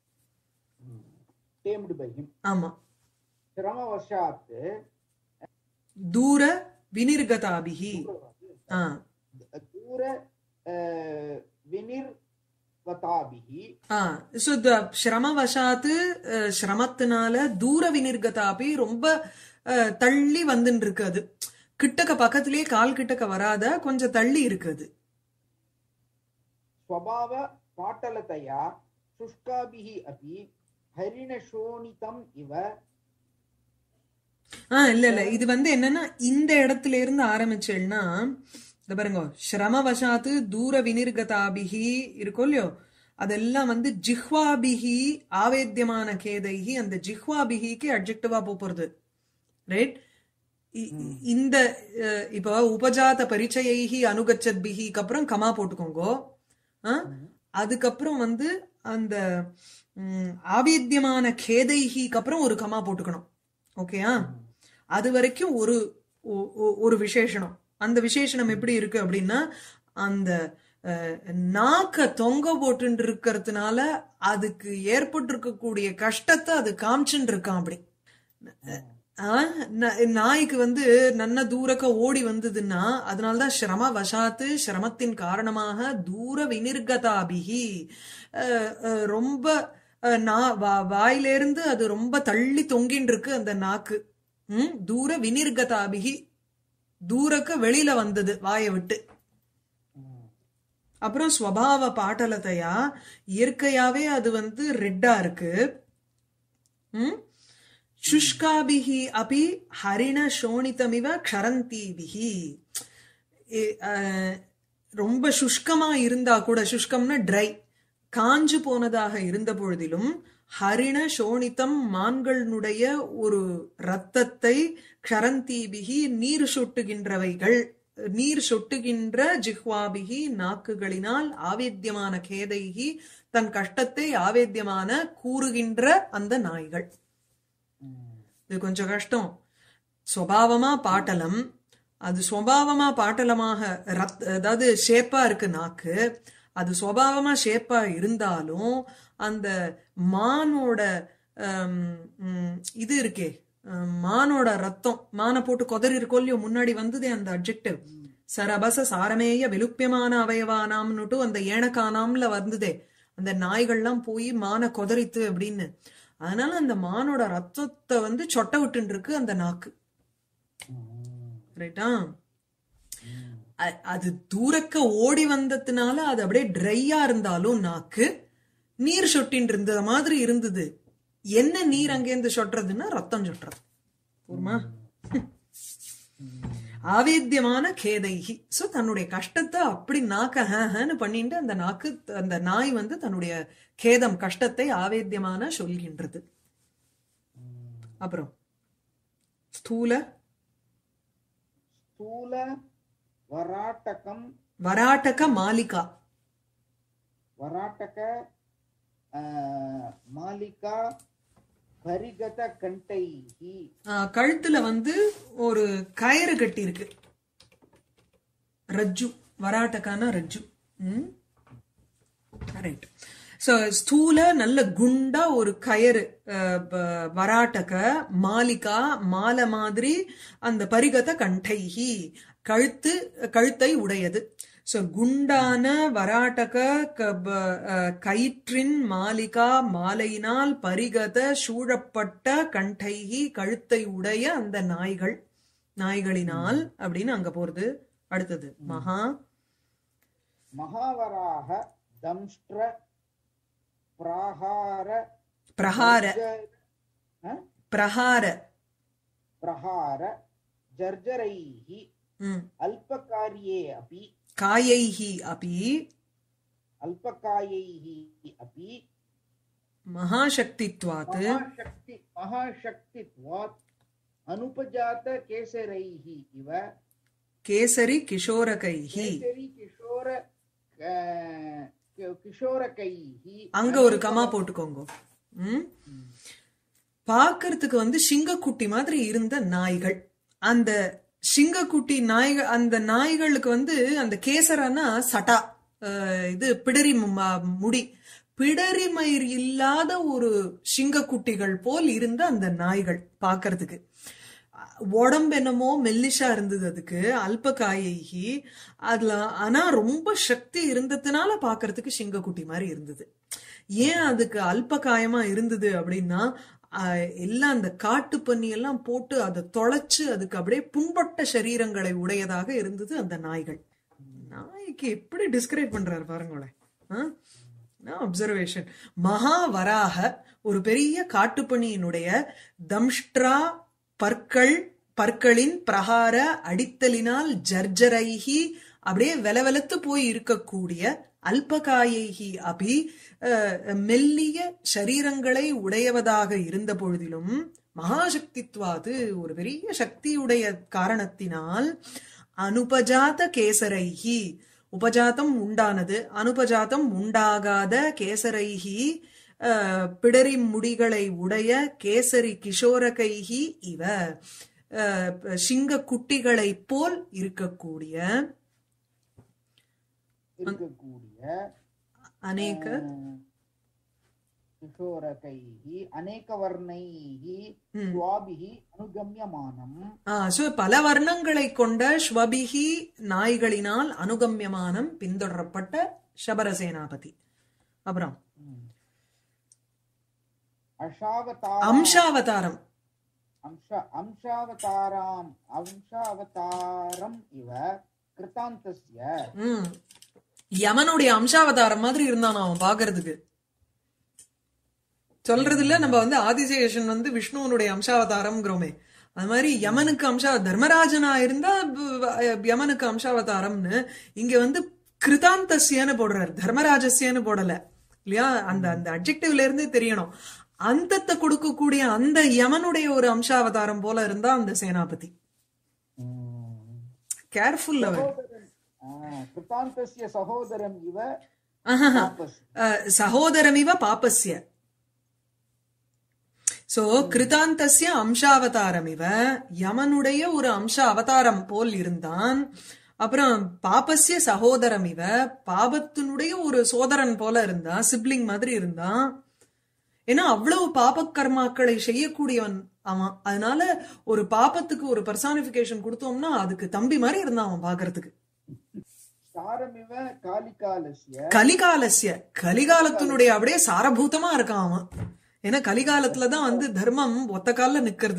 டேம்டு பை ஹிம் ஆமா சிரமவசாத் தூர வினிர்கதாபிகி ஆ தூர அஹ், வினிர்வதாபிஹி ஆ சோ த சிரமவசாத்து அஹ், சிரமத்தினால தூர வினிர்கதாபி ரொம்ப அஹ், தள்ளி வந்துட்டு இருக்கு அது கிட்டக்க பக்கத்திலேயே கால் கிட்டக்க வராத கொஞ்சம் தள்ளி இருக்கு அது ஸ்வபாவ पाटलतया शुष्काभिः अपि हरिणशोणितम् इव ஆ இல்ல இல்ல இது வந்து என்னன்னா இந்த இடத்துல இருந்து ஆரம்பிச்சேன்னா இந்த பாருங்க ஸ்ரமவசாத்து தூர வினிர்கதாபிகி இருக்கும் இல்லையோ அதெல்லாம் வந்து ஜிஹ்வாபிகி ஆவேத்தியமான கேதைகி அந்த ஜிஹ்வாபிகிக்கு அட்ஜெக்டிவா போறது ரைட் இந்த அஹ், இப்போ உபஜாத பரிச்சயைகி அனுகச்சத் பிகிக்கு அப்புறம் கமா போட்டுக்கோங்க ஆ? அதுக்கப்புறம் வந்து அந்த ம், ஆவேத்தியமான கேதைகிக்கு அப்புறம் ஒரு கமா போட்டுக்கணும் ஓகேயா அது வரைக்கும் ஒரு ஒ- ஒ- ஒரு விசேஷணம் அந்த விசேஷணம் எப்படி இருக்கு அப்படின்னா அந்த அஹ், நாக்க தொங்க போட்டு இருக்கிறதுனால அதுக்கு ஏற்பட்டிருக்கக்கூடிய கஷ்டத்தை அது காமிச்சுட்டு இருக்கான் அப்படி ஆ, ந- நாய்க்கு வந்து நன்ன தூரக்க ஓடி வந்ததுன்னா அதனாலதான் சிரம வசாத்து சிரமத்தின் காரணமாக தூர வினிர்கதாபிகி அஹ், அஹ், ரொம்ப அஹ், நா- வா- வாயிலிருந்து அது ரொம்ப தள்ளி தொங்கின்னு இருக்கு அந்த நாக்கு ம் தூர வினிர்கதாபிகி தூரக்க வெளியில வந்தது வாயை விட்டு அப்புறம் ஸ்வபாவ பாட்டலத்தையா இயற்கையாவே அது வந்து ரெட்டா இருக்கு ம் சுஷ்காபிஹி அபி ஹரிண சோணிதமிவ க்ஷரந்தீபிஹி எ- அஹ், ரொம்ப சுஷ்கமா இருந்தா கூட சுஷ்கம்னா ட்ரை காஞ்சு போனதாக இருந்த பொழுதிலும் ஹரிண சோணிதம் மான்களுடைய ஒரு ரத்தத்தை க்ஷரந்தீபிகி நீர் சொட்டுகின்றவைகள் நீர் சொட்டுகின்ற ஜிஹ்வாபிகி நாக்குகளினால் ஆவேத்தியமான கேதைகி தன் கஷ்டத்தை ஆவேத்தியமான கூறுகின்ற அந்த நாய்கள் இது கொஞ்சம் கஷ்டம் சுவாவமா பாட்டலம் அது சுவாவமா பாட்டலமாக ரத் அதாவது ஷேப்பா இருக்கு நாக்கு அது சுவாவமா ஷேப்பா இருந்தாலும் அந்த மானோட ஹம், ம், இது இருக்கே ஹம், மானோட ரத்தம் மானை போட்டு கொதறி இருக்கோ இல்லையோ முன்னாடி வந்ததே அந்த அப்ஜெக்டிவ் சரபச சாரமேய விலுப்பியமான அவயவானாம்னுட்டு அந்த ஏனக்கானாம்ல வந்ததே அந்த நாய்கள்லாம் போய் மானை கொதறித்து அப்படின்னு அதனால அந்த மானோட ரத்தத்தை வந்து சொட்ட விட்டுன்னு இருக்கு அந்த நாக்கு ரைட்டா அ- அது தூரக்க ஓடி வந்ததுனால அது அப்படியே ட்ரையா இருந்தாலும் நாக்கு நீர் சொட்டின்னு இருந்த மாதிரி இருந்தது என்ன நீர் அங்கேருந்து சொட்டுறதுன்னா ரத்தம் சொட்டுறது போருமா ஆவேத்தியமான கேதைகி சோ தன்னுடைய கஷ்டத்தை அப்படி நாக்க ஹன்னு பண்ணிட்டு அந்த நாக்கு அந்த நாய் வந்து தன்னுடைய கேதம் கஷ்டத்தை ஆவேத்தியமான சொல்கின்றது அப்புறம் ஸ்தூல स्थूल वराटकं வராட்டக மாலிகா वराटक आ, मालिका परिगतकण्ठैः ஆஹ், கழுத்துல வந்து ஒரு கயிறு கட்டி இருக்கு ரஜ்ஜு வராட்டக்கான ரஜ்ஜு ரைட் சோ ஸ்தூல நல்ல குண்டா ஒரு கயிறு அஹ், ப- வராட்டக மாலிகா மாலை மாதிரி அந்த பரிகத கண்டைஹி கழுத்து கழுத்தை உடையது சோ குண்டான வராட்டக க- ப- அஹ், கயிற்றின் மாலிகா மாலையினால் பரிகத சூழப்பட்ட கண்டைஹி கழுத்தை உடைய அந்த நாய்கள் நாய்களினால் அப்படின்னு அங்க போறது அடுத்தது மகா महावराः दंष्ट्र प्राहार பிரஹார ह? பிரஹார प्रहार जर्जरैः ம். अल्पकार्ये अपि காயைஹி அபி अल्पकायैः अपि மகாசக்தித்வாத் महाशक्ति महाशक्तित्वात् अनुपजातकेसरैः इव கேசரி கிஷோரகைஹி केसरी किशोर क- किशोरकैः அங்க ஒரு கமா போட்டுக்கோங்க ம் பார்க்கறதுக்கு வந்து சிங்கக்குட்டி மாதிரி இருந்த நாய்கள் அந்த சிங்கக்குட்டி நாய்கள் அந்த நாய்களுக்கு வந்து அந்த கேசரனா சட்டா அஹ், இது பிடரி ம- முடி பிடரி மயிர் இல்லாத ஒரு சிங்கக்குட்டிகள் போல் இருந்த அந்த நாய்கள் பார்க்கறதுக்கு உடம்பு என்னமோ மெல்லிஷா இருந்தது அதுக்கு அல்பகாயகி அதுல ஆனா ரொம்ப சக்தி இருந்ததுனால பாக்குறதுக்கு சிங்கக்குட்டி மாதிரி இருந்தது ஏன் அதுக்கு அல்பகாயமா இருந்தது அப்படின்னா ஆஹ், எல்லாம் அந்த காட்டு பன்னி எல்லாம் போட்டு அதை தொலைச்சு அதுக்கு அப்படியே புண்பட்ட சரீரங்களை உடையதாக இருந்தது அந்த நாய்கள் நாய்க்கு எப்படி டிஸ்கிரைப் பண்றாரு பாருங்களேன் ஆ? அப்சர்வேஷன் மகாவராக ஒரு பெரிய காட்டுப்பணியினுடைய தம்ஷ்ட்ரா பற்கள் பற்களின் பிரகார அடித்தலினால் ஜர்ஜரைஹி அப்படியே வெலவெலத்து போய் இருக்கக்கூடிய அல்பகாயைஹி அபி அஹ், மெல்லிய சரீரங்களை உடையவதாக இருந்த பொழுதிலும் மகாசக்தித்வாது ஒரு பெரிய சக்தியுடைய காரணத்தினால் அனுபஜாத கேசரைஹி உபஜாத்தம் உண்டானது அனுபஜாத்தம் உண்டாகாத கேசரைஹி அஹ், பிடரி முடிகளை உடைய கேசரி கிஷோரகைஹி இவ அஹ், சிங்க குட்டிகளைப் போல் இருக்கக்கூடிய இருக்கக்கூடிய அநேக கிஷோரகைः அநேகவர்ணைः ம். சுவாபிः அனுகம்யமானம் சோ பல வர்ணங்களை கொண்ட ஸ்வபிகி நாய்களினால் அனுகம்யமானம் பின்தொடரப்பட்ட சபரசேனாபதி அப்புறம் ம். அஷாவதார அம்சாவதாரம் அம்ச அம்சாவதாராம் அம்சாவதாரம் இவ கிருத்தாந்தஸ்ய ம் யமனுடைய அம்சாவதாரம் மாதிரி இருந்தான் அவன் பாக்குறதுக்கு சொல்றது இல்ல நம்ம வந்து ஆதிசேஷன் வந்து விஷ்ணுவனுடைய அம்சாவதாரம்ங்கிறோமே அது மாதிரி யமனுக்கு அம்சா தர்மராஜனா இருந்தா ப- யமனுக்கு அம்சாவதாரம்னு இங்க வந்து கிருதாந்தஸ்யன்னு போடுறாரு தர்மராஜஸ்யன்னு போடல இல்லையா அந்த அந்த அட்ஜெக்டிவ்ல இருந்தே தெரியணும் அந்தத்தை கொடுக்கக்கூடிய அந்த யமனுடைய ஒரு அம்சாவதாரம் போல இருந்தா அந்த சேனாபதி கேர்ஃபுல் அவர் சகோதரன் ஆ, கிருத்தாந்தஸ்ய சகோதரம் இவ ஆஹா தாபஸ். அஹ், சகோதரமிவ பாப்பஸ்ய சோ கிருதாந்தஸ்ய அம்சாவதாரமிவ யமனுடைய ஒரு அம்ச அவதாரம் போல் இருந்தான் அப்புறம் பாப்பஸ்ய சகோதரமிவ பாபத்தினுடைய ஒரு சோதரன் போல இருந்தான் சிப்ளிங் மாதிரி இருந்தான் ஏன்னா அவ்வளவு பாப கர்மாக்களை செய்யக்கூடியவன் அவன் அதனால ஒரு பாபத்துக்கு ஒரு பர்சானிபிகேஷன் கொடுத்தோம்னா அதுக்கு தம்பி மாதிரி இருந்தான் அவன் பாக்குறதுக்கு சாரமிவ காலிகாலஸ்ய கலிகாலஸ்ய கலிகாலத்தினுடைய அப்படியே சாரபூதமா இருக்கான் அவன் ஏன்னா கலிகாலத்துலதான் வந்து தர்மம் ஒத்த கால்ல நிக்கிறது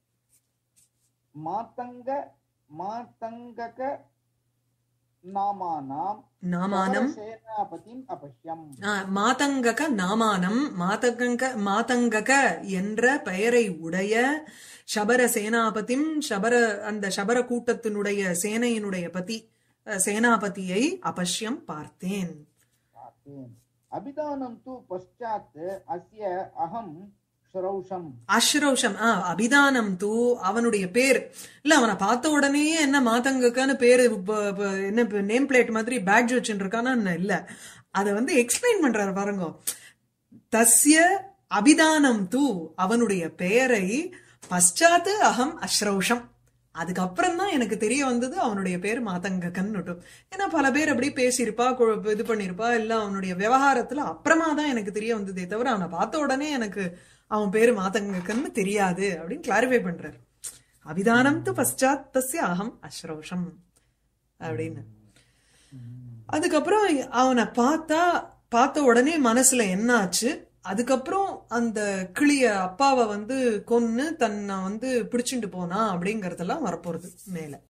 மாத்தங்க மாத்தங்கக நாமானாம் நாமானம் சேனாபதிம் அபஷ்யம் ஆ, மாதங்கக நாமானம் மாதங்க மாதங்கக என்ற பெயரை உடைய சபர சேனாபதிம் சபர அந்த சபர கூட்டத்தினுடைய சேனையினுடைய பதி அஹ், சேனாபதியை அபஷ்யம் பார்த்தேன் பார்த்தேன் அபிதானம் தூ பశ్చాத் அஸ்ய அகம் ஸ்ரௌஷம் அஸ்ரௌஷம் ஆ அபிதானம் தூ அவனுடைய பேர் இல்ல அவனை பார்த்த உடனே என்ன மாதங்கக்கான பேரு ப- ப- என்ன நேம் பிளேட் மாதிரி பேட்ஜ் வச்சுட்டு இருக்கானா என்ன இல்ல அத வந்து எக்ஸ்பிளைன் பண்றாரு பாருங்க தஸ்ய அபிதானம் தூ அவனுடைய பெயரை பశ్చాத் அகம் அஸ்ரௌஷம் அதுக்கப்புறம் தான் எனக்கு தெரிய வந்தது அவனுடைய பேர் மாதங்கக்கன்னு ஏன்னா பல பேர் அப்படி பேசியிருப்பா கு- இது பண்ணிருப்பா இல்ல அவனுடைய விவகாரத்துல அப்புறமா தான் எனக்கு தெரிய வந்ததே தவிர அவனை பார்த்த உடனே எனக்கு அவன் பேரு மாதங்கக்கன்னு தெரியாது அப்படின்னு கிளாரிஃபை பண்றாரு அபிதானம் து பశ్చాத் தஸ்ய அகம் அஸ்ரௌஷம் அப்படின்னு அதுக்கப்புறம் அவனை பார்த்தா பார்த்த உடனே மனசுல என்ன ஆச்சு அதுக்கப்புறம் அந்த கிளிய அப்பாவை வந்து கொன்னு தன்னை வந்து பிடிச்சிட்டு போனா அப்படிங்கறதெல்லாம் வரப்போறது மேல